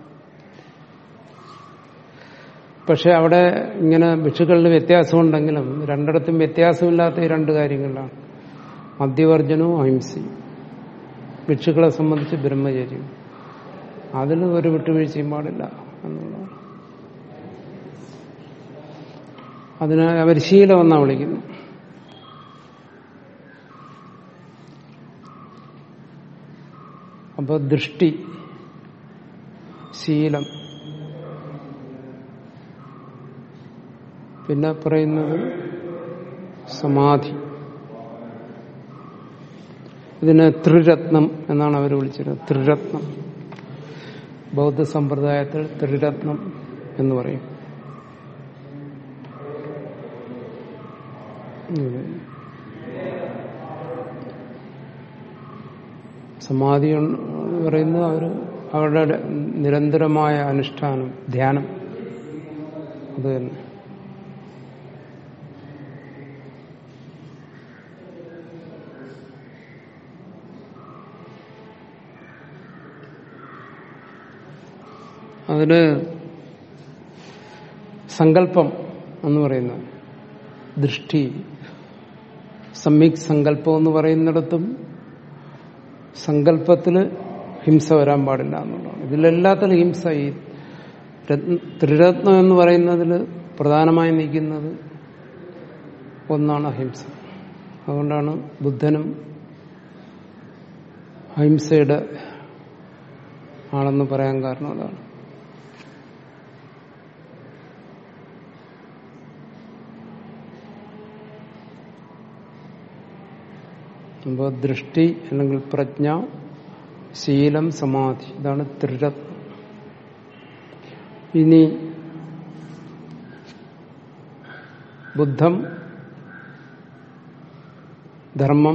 Speaker 1: പക്ഷെ അവിടെ ഇങ്ങനെ ഭിക്ഷുക്കളിൽ വ്യത്യാസമുണ്ടെങ്കിലും രണ്ടിടത്തും വ്യത്യാസമില്ലാത്ത ഈ രണ്ട് കാര്യങ്ങളിലാണ് മദ്യവർജനവും അഹിംസയും ഭിക്ഷുക്കളെ സംബന്ധിച്ച് ബ്രഹ്മചര്യം അതിൽ ഒരു വിട്ടുവീഴ്ചയും പാടില്ല എന്നുള്ളതാണ് അതിനെ അവർ ശീലമെന്നാണ് വിളിക്കുന്നത് അപ്പൊ ദൃഷ്ടി ശീലം പിന്നെ പറയുന്നത് സമാധി ഇതിനെ ത്രിരത്നം എന്നാണ് അവർ വിളിച്ചിരുന്നത് ത്രിരത്നം ബൗദ്ധ സമ്പ്രദായത്തിൽ ത്രിരത്നം എന്ന് പറയും സമാധി എന്ന് പറയുന്നത് അവർ അവരുടെ നിരന്തരമായ അനുഷ്ഠാനം ധ്യാനം അത് തന്നെ അതില് സങ്കല്പം എന്ന് പറയുന്നത് ദൃഷ്ടി സമ്യക് സങ്കല്പം എന്ന് പറയുന്നിടത്തും സങ്കല്പത്തില് ഹിംസ വരാൻ പാടില്ല എന്നുള്ളതാണ് ഇതിലെല്ലാത്തിലും ഹിംസ ഈ രത്ന ത്രിരത്നം എന്ന് പറയുന്നതിൽ പ്രധാനമായി നിൽക്കുന്നത് ഒന്നാണ് അഹിംസ അതുകൊണ്ടാണ് ബുദ്ധനും അഹിംസയുടെ ആണെന്ന് പറയാൻ കാരണം അതാണ് അപ്പോൾ ദൃഷ്ടി അല്ലെങ്കിൽ പ്രജ്ഞ ശീലം സമാധി ഇതാണ് ത്രിരത്നം ഇനി ബുദ്ധം ധർമ്മം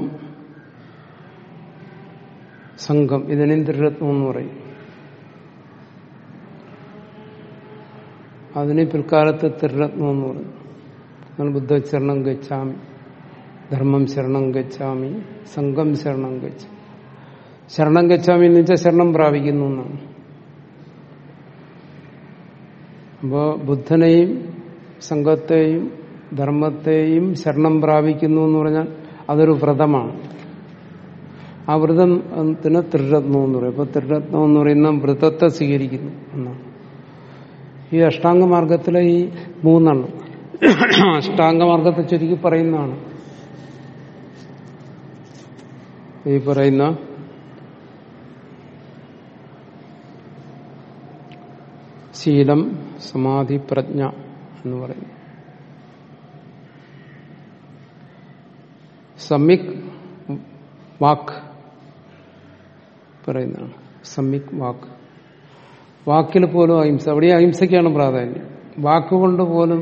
Speaker 1: സംഘം ഇതിനെയും ത്രിരത്നം എന്ന് പറയും അതിന് പിൽക്കാലത്ത് ത്രിരത്നം എന്ന് പറയും നമ്മൾ ബുദ്ധ ശരണം ഗച്ഛാമി ധർമ്മം ശരണം ഗച്ഛാമി സംഘം ശരണം ഗച്ഛ ശരണം ഗച്ഛാമി എന്ന് വെച്ചാൽ ശരണം പ്രാപിക്കുന്നു എന്നാണ് അപ്പോ ബുദ്ധനെയും സംഘത്തെയും ധർമ്മത്തെയും ശരണം പ്രാപിക്കുന്നു എന്ന് പറഞ്ഞാൽ അതൊരു വ്രതമാണ് ആ വ്രതത്തിന് ത്രിരത്നം എന്ന് പറയും അപ്പൊ ത്രിരത്നം എന്ന് പറയുന്ന വ്രതത്തെ സ്വീകരിക്കുന്നു എന്നാണ് ഈ അഷ്ടാംഗമാർഗത്തിലെ ഈ മൂന്നെണ്ണം അഷ്ടാംഗമാർഗത്തെ ചുരുക്കി പറയുന്നതാണ് ഈ പറയുന്ന ശീലം സമാധി പ്രജ്ഞ എന്ന് പറയുന്നു സമ്യക് വാക്ക് പറയുന്നതാണ് സമ്യക് വാക്ക് വാക്കിൽ പോലും അഹിംസ അവിടെ അഹിംസയ്ക്കാണ് പ്രാധാന്യം വാക്കുകൊണ്ട് പോലും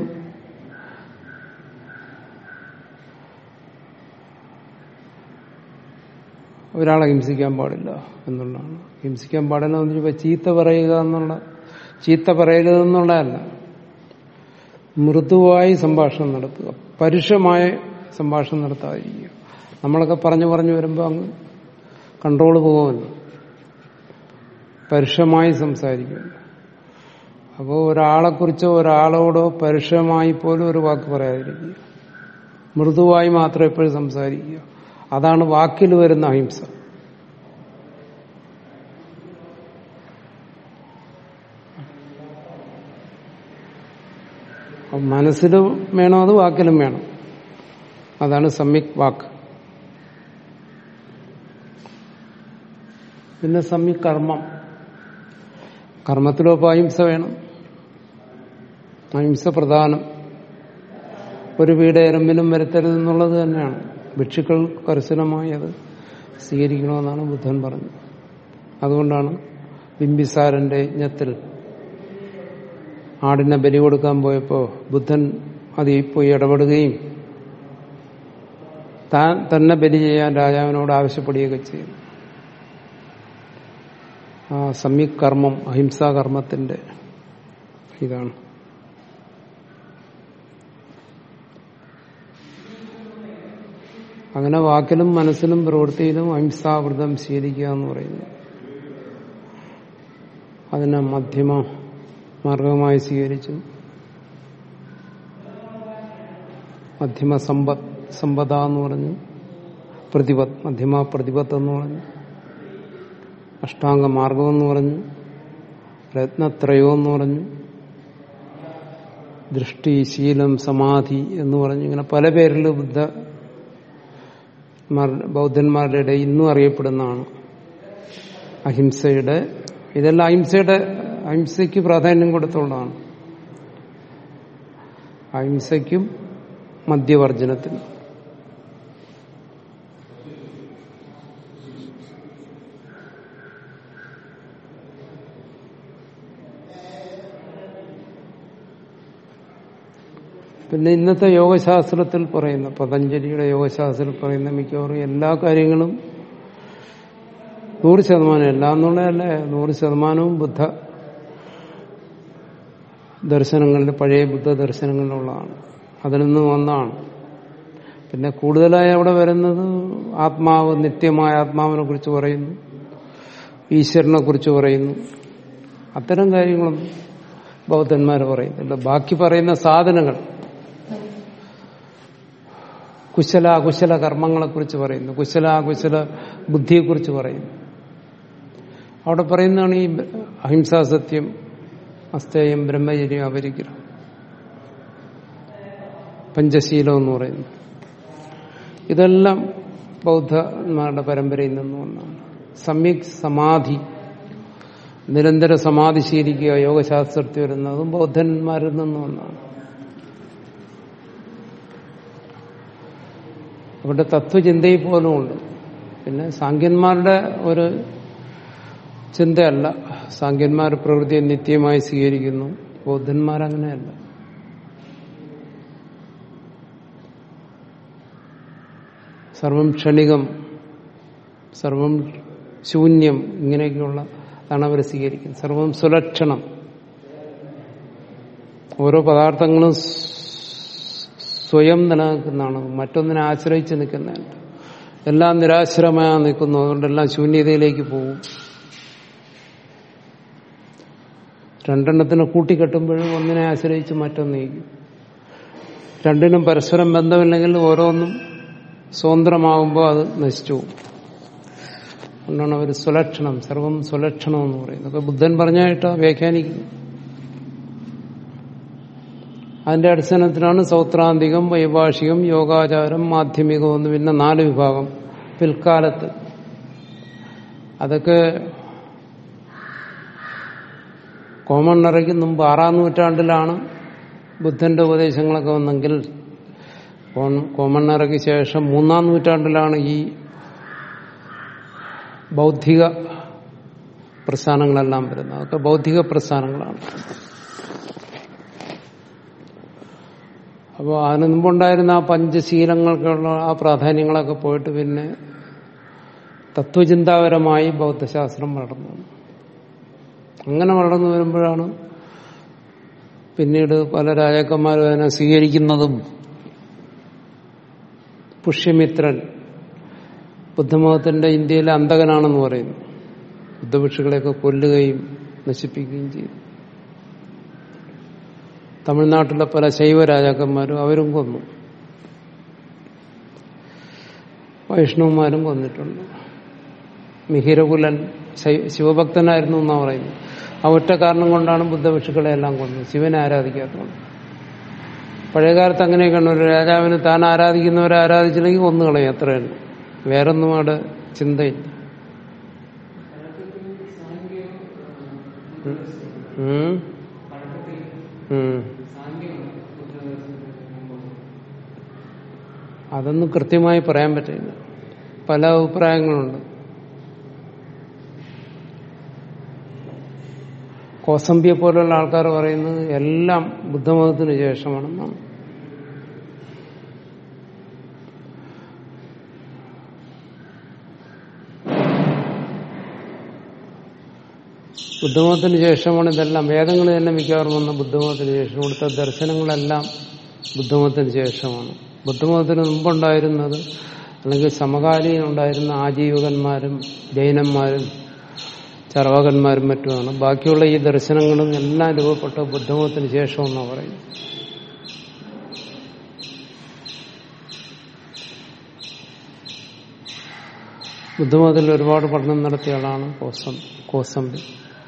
Speaker 1: ഒരാളെ ഹിംസിക്കാൻ പാടില്ല എന്നുള്ളതാണ് ഹിംസിക്കാൻ പാടില്ല എന്ന് വെച്ചാൽ ചീത്ത പറയുക എന്നുള്ള ചീത്ത പറയരുതെന്നുള്ളതല്ല മൃദുവായി സംഭാഷണം നടത്തുക പരുഷമായ സംഭാഷണം നടത്താതിരിക്കുക നമ്മളൊക്കെ പറഞ്ഞു പറഞ്ഞു വരുമ്പോൾ അങ്ങ് കൺട്രോൾ പോകുമല്ലോ പരുഷമായി സംസാരിക്കുന്നു അപ്പോൾ ഒരാളെക്കുറിച്ചോ ഒരാളോടോ പരുഷമായി പോലും ഒരു വാക്ക് പറയാതിരിക്കുക മൃദുവായി മാത്രം എപ്പോഴും സംസാരിക്കുക അതാണ് വാക്കിൽ വരുന്ന അഹിംസ മനസ്സിലും വേണം അത് വാക്കിലും വേണം അതാണ് സമ്യക് വാക്ക് പിന്നെ സമ്യക് കർമ്മം കർമ്മത്തിലോ ഇപ്പോൾ അഹിംസ വേണം അഹിംസ പ്രധാനം ഒരു വീട് എറുമ്പിനും വരുത്തരുതെന്നുള്ളത് തന്നെയാണ് ഭിക്ഷുക്കൾ കർശനമായി അത് സ്വീകരിക്കണമെന്നാണ് ബുദ്ധൻ പറഞ്ഞത് അതുകൊണ്ടാണ് ബിംബിസാരന്റെ യജ്ഞത്തിൽ ആടിനെ ബലി കൊടുക്കാൻ പോയപ്പോൾ ബുദ്ധൻ അതിൽ പോയി ഇടപെടുകയും താൻ തന്നെ ബലി ചെയ്യാൻ രാജാവിനോട് ആവശ്യപ്പെടുകയൊക്കെ ചെയ്യും ആ സംയുക് കർമ്മം അഹിംസാകർമ്മത്തിന്റെ ഇതാണ് അങ്ങനെ വാക്കിലും മനസ്സിലും പ്രവൃത്തിയിലും അഹിംസാവൃതം ശീലിക്കുക എന്ന് പറയുന്നു അതിനെ മധ്യമ മാർഗമായി സ്വീകരിച്ചു മധ്യമ സമ്പത് സമ്പത എന്ന് പറഞ്ഞു പ്രതിപത് മധ്യമ പ്രതിപത്ത് എന്ന് പറഞ്ഞു അഷ്ടാംഗ മാർഗം എന്ന് പറഞ്ഞു രത്നത്രയോ എന്ന് പറഞ്ഞു ദൃഷ്ടി ശീലം സമാധി എന്ന് പറഞ്ഞു ഇങ്ങനെ പല പേരിൽ ബുദ്ധ ബൗദ്ധന്മാരുടെ ഇടയിൽ ഇന്നും അറിയപ്പെടുന്നതാണ് അഹിംസയുടെ ഇതെല്ലാം അഹിംസയുടെ അഹിംസയ്ക്ക് പ്രാധാന്യം കൊടുത്തുള്ളതാണ് അഹിംസയ്ക്കും മദ്യവർജനത്തിനും പിന്നെ ഇന്നത്തെ യോഗശാസ്ത്രത്തിൽ പറയുന്ന പതഞ്ജലിയുടെ യോഗശാസ്ത്രത്തിൽ പറയുന്ന മിക്കവാറും എല്ലാ കാര്യങ്ങളും നൂറ് ശതമാനം എല്ലാം എന്നുള്ളതല്ല നൂറ് ശതമാനവും ബുദ്ധ ദർശനങ്ങളിൽ പഴയ ബുദ്ധ ദർശനങ്ങളിലുള്ളതാണ് അതിൽ നിന്ന് വന്നാണ് പിന്നെ കൂടുതലായി അവിടെ വരുന്നത് ആത്മാവ് നിത്യമായ ആത്മാവിനെ കുറിച്ച് പറയുന്നു ഈശ്വരനെ കുറിച്ച് പറയുന്നു അത്തരം കാര്യങ്ങളൊന്നും ബൗദ്ധന്മാർ പറയുന്നില്ല ബാക്കി പറയുന്ന സാധനങ്ങൾ കുശല അകുശല കർമ്മങ്ങളെക്കുറിച്ച് പറയുന്നു കുശല അകുശല ബുദ്ധിയെക്കുറിച്ച് പറയുന്നു അവിടെ പറയുന്നതാണ് ഈ അഹിംസാസത്യം അസ്തേയം ബ്രഹ്മചര്യം അപരിഗ്രഹം പഞ്ചശീലം എന്ന് പറയുന്നു ഇതെല്ലാം ബൗദ്ധന്മാരുടെ പരമ്പരയിൽ നിന്ന് വന്നാണ് സമ്യക് സമാധി നിരന്തര സമാധി ശീലിക്കുക യോഗശാസ്ത്രത്തിൽ വരുന്നതും ബൗദ്ധന്മാരിൽ നിന്ന് വന്നാണ് അവരുടെ തത്വചിന്തയിൽ പോലും ഉണ്ട് പിന്നെ സാങ്കന്മാരുടെ ഒരു ചിന്തയല്ല സാങ്കന്മാർ പ്രകൃതിയെ നിത്യമായി സ്വീകരിക്കുന്നു ബൗദ്ധന്മാരങ്ങനെയല്ല സർവം ക്ഷണികം സർവം ശൂന്യം ഇങ്ങനെയൊക്കെയുള്ള അതാണ് അവർ സ്വീകരിക്കുന്നത് സർവം സുലക്ഷണം ഓരോ പദാർത്ഥങ്ങളും സ്വയം നിലനിൽക്കുന്നതാണ് മറ്റൊന്നിനെ ആശ്രയിച്ച് നിൽക്കുന്നതല്ല എല്ലാം നിരാശ്രമായ നിൽക്കുന്നു അതുകൊണ്ട് എല്ലാം ശൂന്യതയിലേക്ക് പോകും രണ്ടെണ്ണത്തിനെ കൂട്ടിക്കെട്ടുമ്പോഴും ഒന്നിനെ ആശ്രയിച്ച് മറ്റൊന്നേക്കും രണ്ടിനും പരസ്പരം ബന്ധമില്ലെങ്കിൽ ഓരോന്നും സ്വതന്ത്രമാകുമ്പോൾ അത് നശിച്ചു പോകും അതുകൊണ്ടാണ് അവർ സുലക്ഷണം സർവം സുലക്ഷണം എന്ന് പറയുന്നത് അപ്പൊ ബുദ്ധൻ പറഞ്ഞായിട്ട് വ്യാഖ്യാനിക്കുന്നു അതിന്റെ അടിസ്ഥാനത്തിലാണ് സൗത്രാന്തികം വൈഭാഷികം യോഗാചാരം മാധ്യമികം എന്ന് പിന്നെ നാല് വിഭാഗം പിൽക്കാലത്ത് അതൊക്കെ കോമണ്ണറയ്ക്ക് മുമ്പ് ആറാം നൂറ്റാണ്ടിലാണ് ബുദ്ധന്റെ ഉപദേശങ്ങളൊക്കെ വന്നെങ്കിൽ കോമണ്ണറയ്ക്ക് ശേഷം മൂന്നാം നൂറ്റാണ്ടിലാണ് ഈ ബൗദ്ധിക പ്രസ്ഥാനങ്ങളെല്ലാം വരുന്നത് അതൊക്കെ ബൗദ്ധിക പ്രസ്ഥാനങ്ങളാണ് അപ്പോൾ അതിന് മുമ്പുണ്ടായിരുന്ന ആ പഞ്ചശീലങ്ങൾക്കുള്ള ആ പ്രാധാന്യങ്ങളൊക്കെ പോയിട്ട് പിന്നെ തത്വചിന്താപരമായി ബൗദ്ധശാസ്ത്രം വളർന്നു അങ്ങനെ വളർന്നു വരുമ്പോഴാണ് പിന്നീട് പല രാജാക്കന്മാരും അതിനെ സ്വീകരിക്കുന്നതും പുഷ്യമിത്രൻ ബുദ്ധമതത്തിന്റെ ഇന്ത്യയിലെ അന്തകനാണെന്ന് പറയുന്നു ബുദ്ധഭിക്ഷുകളെയൊക്കെ കൊല്ലുകയും നശിപ്പിക്കുകയും ചെയ്തു തമിഴ്നാട്ടിലെ പല ശൈവ രാജാക്കന്മാരും അവരും കൊന്നു വൈഷ്ണവന്മാരും കൊന്നിട്ടുണ്ട് മിഹിരകുലൻ ശിവഭക്തനായിരുന്നു എന്നാ പറയുന്നത് ആ ഒറ്റ കാരണം കൊണ്ടാണ് ബുദ്ധഭിക്ഷുക്കളെ എല്ലാം കൊന്നത് ശിവനെ ആരാധിക്കാത്തതുകൊണ്ട് പഴയകാലത്ത് അങ്ങനെയൊക്കെയാണ് ഒരു രാജാവിന് താൻ ആരാധിക്കുന്നവരെ ആരാധിച്ചില്ലെങ്കിൽ കൊന്നുകളയും അത്രയാണ് വേറൊന്നും അവിടെ ചിന്തയില്ല ഉം. ഉം. അതൊന്നും കൃത്യമായി പറയാൻ പറ്റില്ല പല അഭിപ്രായങ്ങളുണ്ട് കോസംബിയെ പോലുള്ള ആൾക്കാർ പറയുന്നത് എല്ലാം ബുദ്ധമതത്തിന് ശേഷമാണെന്നാണ് ബുദ്ധമതത്തിന് ശേഷമാണ് ഇതെല്ലാം വേദങ്ങൾ തന്നെ മിക്കവാറും വന്ന ബുദ്ധമതത്തിന് ശേഷം ഇവിടുത്തെ ദർശനങ്ങളെല്ലാം ബുദ്ധമതത്തിന് ശേഷമാണ് ബുദ്ധമതത്തിന് മുമ്പുണ്ടായിരുന്നത് അല്ലെങ്കിൽ സമകാലീനം ഉണ്ടായിരുന്ന ആജീവകന്മാരും ജൈനന്മാരും ചർവകന്മാരും മറ്റുമാണ് ബാക്കിയുള്ള ഈ ദർശനങ്ങളും എല്ലാം രൂപപ്പെട്ട ബുദ്ധമതത്തിന് ശേഷമെന്നാണ് പറയുന്നത് ബുദ്ധമതത്തിൽ ഒരുപാട് പഠനം നടത്തിയ ആളാണ് കോസം കോസംബി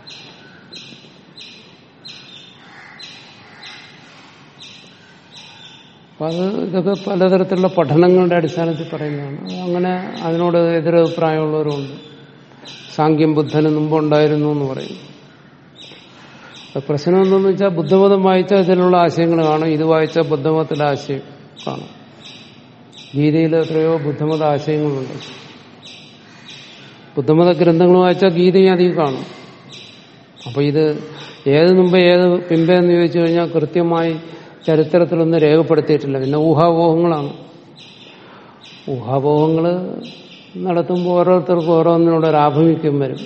Speaker 1: അപ്പൊ അത് ഇതൊക്കെ പലതരത്തിലുള്ള പഠനങ്ങളുടെ അടിസ്ഥാനത്തിൽ പറയുന്നതാണ് അത് അങ്ങനെ അതിനോട് എതിരഭിപ്രായമുള്ളവരുണ്ട് സാങ്ക്യം ബുദ്ധന് മുമ്പുണ്ടായിരുന്നു എന്ന് പറയും അപ്പൊ പ്രശ്നം എന്തെന്ന് വെച്ചാൽ ബുദ്ധമതം വായിച്ചാൽ ഇതിലുള്ള ആശയങ്ങൾ കാണും ഇത് വായിച്ചാൽ ബുദ്ധമതത്തിലെ ആശയം കാണും ഗീതയിൽ എത്രയോ ബുദ്ധമത ആശയങ്ങളുണ്ട് ബുദ്ധമത ഗ്രന്ഥങ്ങൾ വായിച്ചാൽ ഗീതയും അധികം കാണും അപ്പൊ ഇത് ഏത് മുമ്പ് ഏത് പിമ്പെന്ന് ചോദിച്ചു കഴിഞ്ഞാൽ കൃത്യമായി ചരിത്രത്തിലൊന്നും രേഖപ്പെടുത്തിയിട്ടില്ല പിന്നെ ഊഹാപോഹങ്ങളാണ് ഊഹാപോഹങ്ങൾ നടത്തുമ്പോൾ ഓരോരുത്തർക്കും ഓരോന്നിനോട് ഒരു ആഭിമുഖ്യം വരും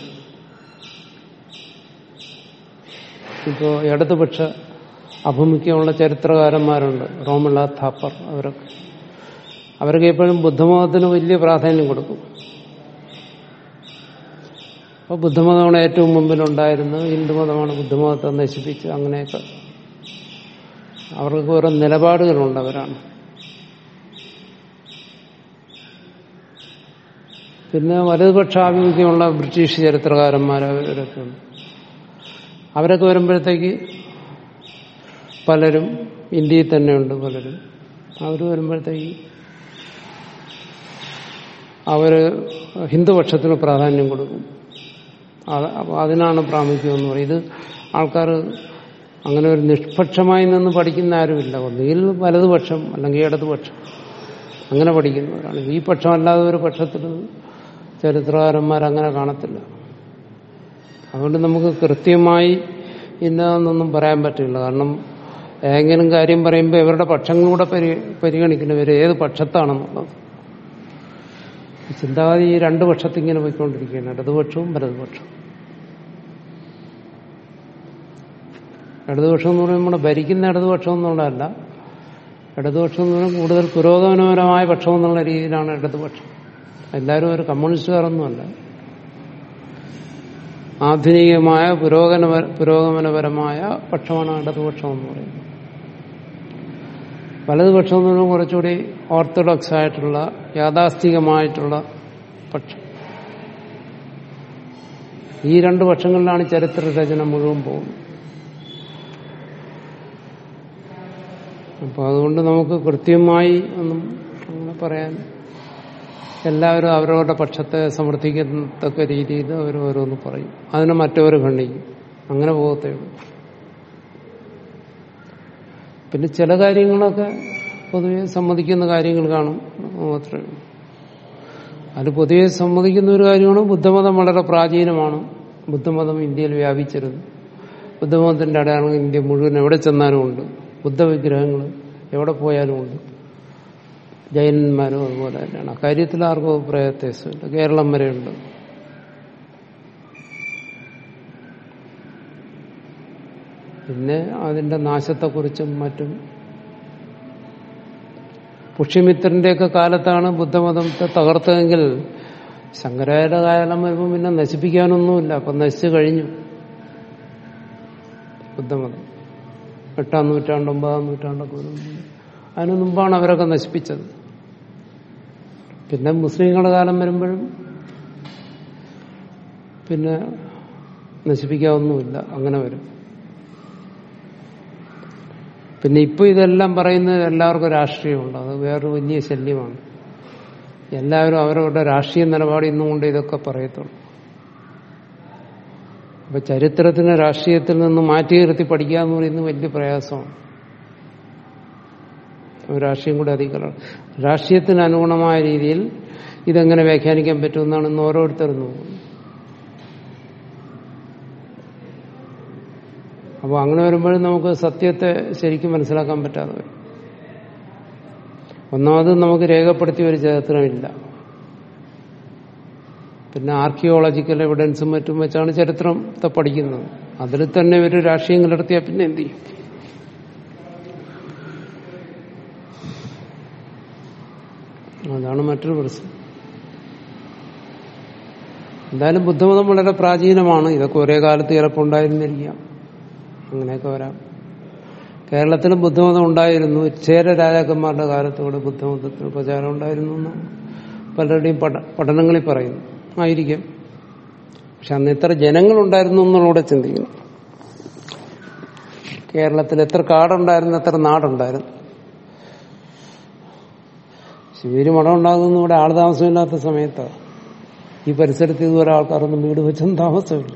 Speaker 1: ഇപ്പോൾ ഇടതുപക്ഷ അഭിമുഖ്യമുള്ള ചരിത്രകാരന്മാരുണ്ട് റോമിള താപ്പർ അവരൊക്കെ അവർക്ക് എപ്പോഴും ബുദ്ധമതത്തിന് വലിയ പ്രാധാന്യം കൊടുക്കും അപ്പോൾ ബുദ്ധമതമാണ് ഏറ്റവും മുമ്പിലുണ്ടായിരുന്നത് ഹിന്ദുമതമാണ് ബുദ്ധമതത്തെ നശിപ്പിച്ച് അങ്ങനെയൊക്കെ അവർക്ക് ഓരോ നിലപാടുകളുണ്ട് അവരാണ് പിന്നെ വലതുപക്ഷ ആഭിമുഖ്യമുള്ള ബ്രിട്ടീഷ് ചരിത്രകാരന്മാർ അവരൊക്കെ ഉണ്ട് അവരൊക്കെ വരുമ്പോഴത്തേക്ക് പലരും ഇന്ത്യയിൽ തന്നെയുണ്ട് പലരും അവർ വരുമ്പോഴത്തേക്ക് അവര് ഹിന്ദുപക്ഷത്തിന് പ്രാധാന്യം കൊടുക്കും അപ്പോൾ അതിനാണ് പ്രാമുഖ്യം എന്ന് പറയും ഇത് ആൾക്കാർ അങ്ങനെ ഒരു നിഷ്പക്ഷമായി നിന്ന് പഠിക്കുന്ന ആരുമില്ല ഒന്നുകിൽ വലതുപക്ഷം അല്ലെങ്കിൽ ഇടതുപക്ഷം അങ്ങനെ പഠിക്കുന്നവരാണ് ഈ പക്ഷമല്ലാതെ ഒരു പക്ഷത്തിൽ ചരിത്രകാരന്മാർ അങ്ങനെ കാണത്തില്ല അതുകൊണ്ട് നമുക്ക് കൃത്യമായി ഇന്നതെന്നൊന്നും പറയാൻ പറ്റില്ല കാരണം ഏതെങ്കിലും കാര്യം പറയുമ്പോൾ ഇവരുടെ പക്ഷങ്ങളൂടെ പരി പരിഗണിക്കണം ഇവർ ഏത് പക്ഷത്താണെന്നുള്ളത് ചിന്താഗതി ഈ രണ്ട് പക്ഷത്തിങ്ങനെ പോയിക്കൊണ്ടിരിക്കുകയാണ് ഇടതുപക്ഷവും വലതുപക്ഷവും ഇടതുപക്ഷം എന്ന് പറയുമ്പോൾ നമ്മുടെ ഭരിക്കുന്ന ഇടതുപക്ഷം എന്നുള്ളതല്ല ഇടതുപക്ഷം എന്ന് പറയുമ്പോൾ കൂടുതൽ പുരോഗമനപരമായ പക്ഷം എന്നുള്ള രീതിയിലാണ് ഇടതുപക്ഷം എല്ലാവരും ഒരു കമ്മ്യൂണിസ്റ്റുകാരൊന്നുമല്ല ആധുനികമായ പുരോഗമന പുരോഗമനപരമായ പക്ഷമാണ് ഇടതുപക്ഷം എന്ന് പറയുന്നത് വലതുപക്ഷം എന്ന് പറയുമ്പോൾ കുറച്ചുകൂടി ഓർത്തഡോക്സ് ആയിട്ടുള്ള യാഥാസ്ഥികമായിട്ടുള്ള പക്ഷം ഈ രണ്ട് പക്ഷങ്ങളിലാണ് ചരിത്ര രചന മുഴുവൻ പോകുന്നത് അപ്പോൾ അതുകൊണ്ട് നമുക്ക് കൃത്യമായി ഒന്നും അങ്ങനെ പറയാൻ എല്ലാവരും അവരവരുടെ പക്ഷത്തെ സമർത്ഥിക്കത്തക്ക രീതിയിൽ അവർ ഓരോന്ന് പറയും അതിനെ മറ്റവർ ഖണ്ഡിക്കും അങ്ങനെ പോകത്തേ ഉള്ളൂ പിന്നെ ചില കാര്യങ്ങളൊക്കെ പൊതുവെ സമ്മതിക്കുന്ന കാര്യങ്ങൾ കാണും മാത്രമേ ഉള്ളൂ അത് പൊതുവെ സമ്മതിക്കുന്ന ഒരു കാര്യമാണ് ബുദ്ധമതം വളരെ പ്രാചീനമാണ് ബുദ്ധമതം ഇന്ത്യയിൽ വ്യാപിച്ചിരുന്നു ബുദ്ധമതത്തിന്റെ അടയാളം ഇന്ത്യ മുഴുവൻ എവിടെ ചെന്നാലും ഉണ്ട് ബുദ്ധവിഗ്രഹങ്ങൾ എവിടെ പോയാലും ഉണ്ട് ജൈനന്മാരും അതുപോലെ തന്നെയാണ് അക്കാര്യത്തിൽ ആർക്കും അഭിപ്രായ വ്യത്യാസമില്ല കേരളം വരെയുണ്ട് പിന്നെ അതിന്റെ നാശത്തെക്കുറിച്ചും മറ്റും പുഷ്യമിത്രന്റെയൊക്കെ കാലത്താണ് ബുദ്ധമതത്തെ തകർത്തതെങ്കിൽ ശങ്കരാചാര്യ കാലം വരുമ്പോൾ പിന്നെ നശിപ്പിക്കാനൊന്നുമില്ല അപ്പം നശിച്ചു കഴിഞ്ഞു ബുദ്ധമതം എട്ടാം നൂറ്റാണ്ട് ഒമ്പതാം നൂറ്റാണ്ടൊക്കെ വരുമ്പോൾ അതിനു മുമ്പാണ് അവരൊക്കെ നശിപ്പിച്ചത് പിന്നെ മുസ്ലിങ്ങളുടെ കാലം വരുമ്പോഴും പിന്നെ നശിപ്പിക്കാവുന്നുമില്ല അങ്ങനെ വരും പിന്നെ ഇപ്പൊ ഇതെല്ലാം പറയുന്നത് എല്ലാവർക്കും രാഷ്ട്രീയമുണ്ട് അത് വേറൊരു വലിയ ശല്യമാണ് എല്ലാവരും അവരവരുടെ രാഷ്ട്രീയ നിലപാടിൽ നിന്നുകൊണ്ട് ഇതൊക്കെ പറയത്തുള്ളൂ അപ്പൊ ചരിത്രത്തിന് രാഷ്ട്രീയത്തിൽ നിന്ന് മാറ്റി നിർത്തി പഠിക്കുക എന്ന് പറയുന്നത് വലിയ പ്രയാസമാണ് രാഷ്ട്രീയം കൂടെ അധികം രാഷ്ട്രീയത്തിന് അനുഗുണമായ രീതിയിൽ ഇതെങ്ങനെ വ്യാഖ്യാനിക്കാൻ പറ്റുമെന്നാണ് ഇന്ന് ഓരോരുത്തരും നോക്കുന്നത് അപ്പോൾ അങ്ങനെ വരുമ്പോഴും നമുക്ക് സത്യത്തെ ശരിക്കും മനസ്സിലാക്കാൻ പറ്റാതെ വരും ഒന്നാമത് നമുക്ക് രേഖപ്പെടുത്തിയ ഒരു ചരിത്രമില്ല പിന്നെ ആർക്കിയോളജിക്കൽ എവിഡൻസും മറ്റും വെച്ചാണ് ചരിത്രത്തെ പഠിക്കുന്നത് അതിൽ തന്നെ ഒരു രാഷ്ട്രീയം കലർത്തിയാൽ പിന്നെ എന്ത് ചെയ്യും അതാണ് മറ്റൊരു പ്രശ്നം എന്തായാലും ബുദ്ധമതം വളരെ പ്രാചീനമാണ് ഇതൊക്കെ ഒരേ കാലത്ത് ചിലപ്പോൾ ഉണ്ടായിരുന്നിരിക്കാം അങ്ങനെയൊക്കെ വരാം കേരളത്തിലും ബുദ്ധമതം ഉണ്ടായിരുന്നു ചേര രാജാക്കന്മാരുടെ കാലത്തോടെ ബുദ്ധമതത്തിന് പ്രചാരം ഉണ്ടായിരുന്നു എന്ന് പലരുടെയും പഠ പഠനങ്ങളിൽ പറയുന്നു ആയിരിക്കാം പക്ഷെ അന്ന് എത്ര ജനങ്ങളുണ്ടായിരുന്നു എന്നുള്ളൂടെ ചിന്തിക്കുന്നു കേരളത്തിൽ എത്ര കാടുണ്ടായിരുന്നു എത്ര നാടുണ്ടായിരുന്നു ശിവരി മഠം ഉണ്ടാകുന്ന ഇവിടെ ആൾ താമസമില്ലാത്ത സമയത്താണ് ഈ പരിസരത്ത് ഇതുവരെ ആൾക്കാരൊന്നും വീട് വെച്ചൊന്നും താമസമില്ല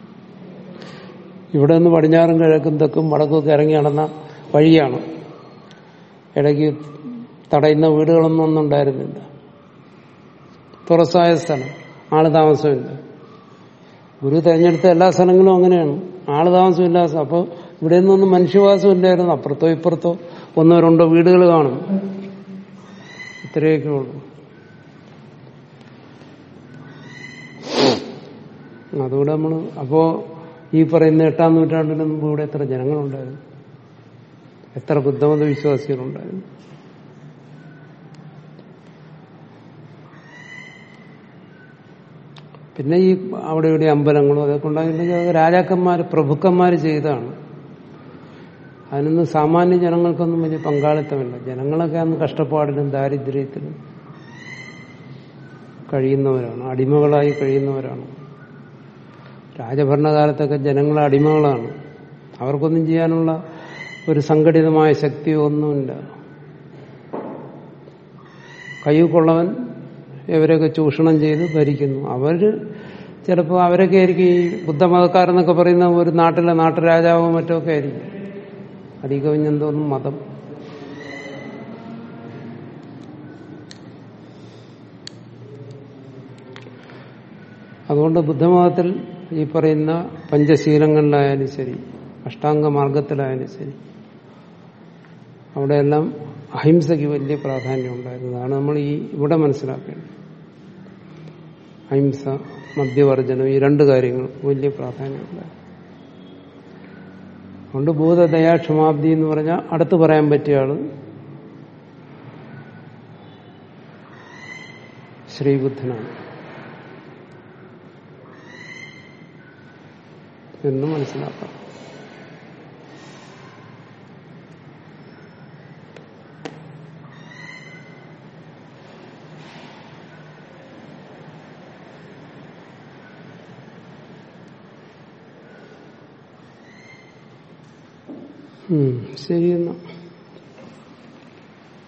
Speaker 1: ഇവിടെ നിന്ന് പടിഞ്ഞാറും കിഴക്കും തെക്കും വടക്കും ഇറങ്ങി നടന്ന വഴിയാണ് ഇടയ്ക്ക് തടയുന്ന വീടുകളൊന്നും ഒന്നും ഉണ്ടായിരുന്നില്ല തുറസായ സ്ഥലം ആള് താമസമില്ല ഗുരു തെരഞ്ഞെടുത്ത എല്ലാ സ്ഥലങ്ങളും അങ്ങനെയാണ് ആള് താമസമില്ല അപ്പോൾ ഇവിടെ നിന്നൊന്നും മനുഷ്യവാസം ഇല്ലായിരുന്നു അപ്പുറത്തോ ഇപ്പുറത്തോ ഒന്നോ രണ്ടോ വീടുകൾ കാണും ഇത്രയൊക്കെ ഉള്ളൂ അതുകൊണ്ട് നമ്മൾ അപ്പോ ഈ പറയുന്ന എട്ടാം നൂറ്റാണ്ടിന് മുമ്പ് ഇവിടെ എത്ര ജനങ്ങളുണ്ടായിരുന്നു എത്ര ബുദ്ധമത വിശ്വാസികളുണ്ടായിരുന്നു പിന്നെ ഈ അവിടെ ഇവിടെ അമ്പലങ്ങളും അതൊക്കെ ഉണ്ടായിട്ടുണ്ടെങ്കിൽ അത് രാജാക്കന്മാർ പ്രഭുക്കന്മാർ ചെയ്തതാണ് അതിനൊന്നും സാമാന്യ ജനങ്ങൾക്കൊന്നും വലിയ പങ്കാളിത്തമില്ല ജനങ്ങളൊക്കെ അന്ന് കഷ്ടപ്പാടിലും ദാരിദ്ര്യത്തിലും കഴിയുന്നവരാണ് അടിമകളായി കഴിയുന്നവരാണ് രാജഭരണകാലത്തൊക്കെ ജനങ്ങൾ അടിമകളാണ് അവർക്കൊന്നും ചെയ്യാനുള്ള ഒരു സംഘടിതമായ ശക്തിയോ ഒന്നുമില്ല കയ്യൂക്കുള്ളവൻ ഇവരൊക്കെ ചൂഷണം ചെയ്ത് ഭരിക്കുന്നു അവര് ചിലപ്പോൾ അവരൊക്കെ ആയിരിക്കും ഈ ബുദ്ധമതക്കാരെന്നൊക്കെ പറയുന്ന ഒരു നാട്ടിലെ നാട്ടുരാജാവോ മറ്റോ ഒക്കെ ആയിരിക്കും അധികവിഞ്ഞെന്തോന്നും മതം അതുകൊണ്ട് ബുദ്ധമതത്തിൽ ഈ പറയുന്ന പഞ്ചശീലങ്ങളിലായാലും ശരി അഷ്ടാംഗ മാർഗത്തിലായാലും ശരി അവിടെയെല്ലാം അഹിംസയ്ക്ക് വലിയ പ്രാധാന്യം ഉണ്ടായിരുന്നു അതാണ് നമ്മൾ ഈ ഇവിടെ മനസ്സിലാക്കേണ്ടത് അഹിംസ മദ്യവർജനം ഈ രണ്ട് കാര്യങ്ങൾ വലിയ പ്രാധാന്യമുണ്ടായിരുന്നു അതുകൊണ്ട് ഭൂതദയാ ക്ഷമാബ്ദി എന്ന് പറഞ്ഞാൽ അടുത്ത് പറയാൻ പറ്റിയ ആള് ശ്രീബുദ്ധനാണ് എന്ന് മനസ്സിലാക്കാം ഉം, ശരി എന്നാ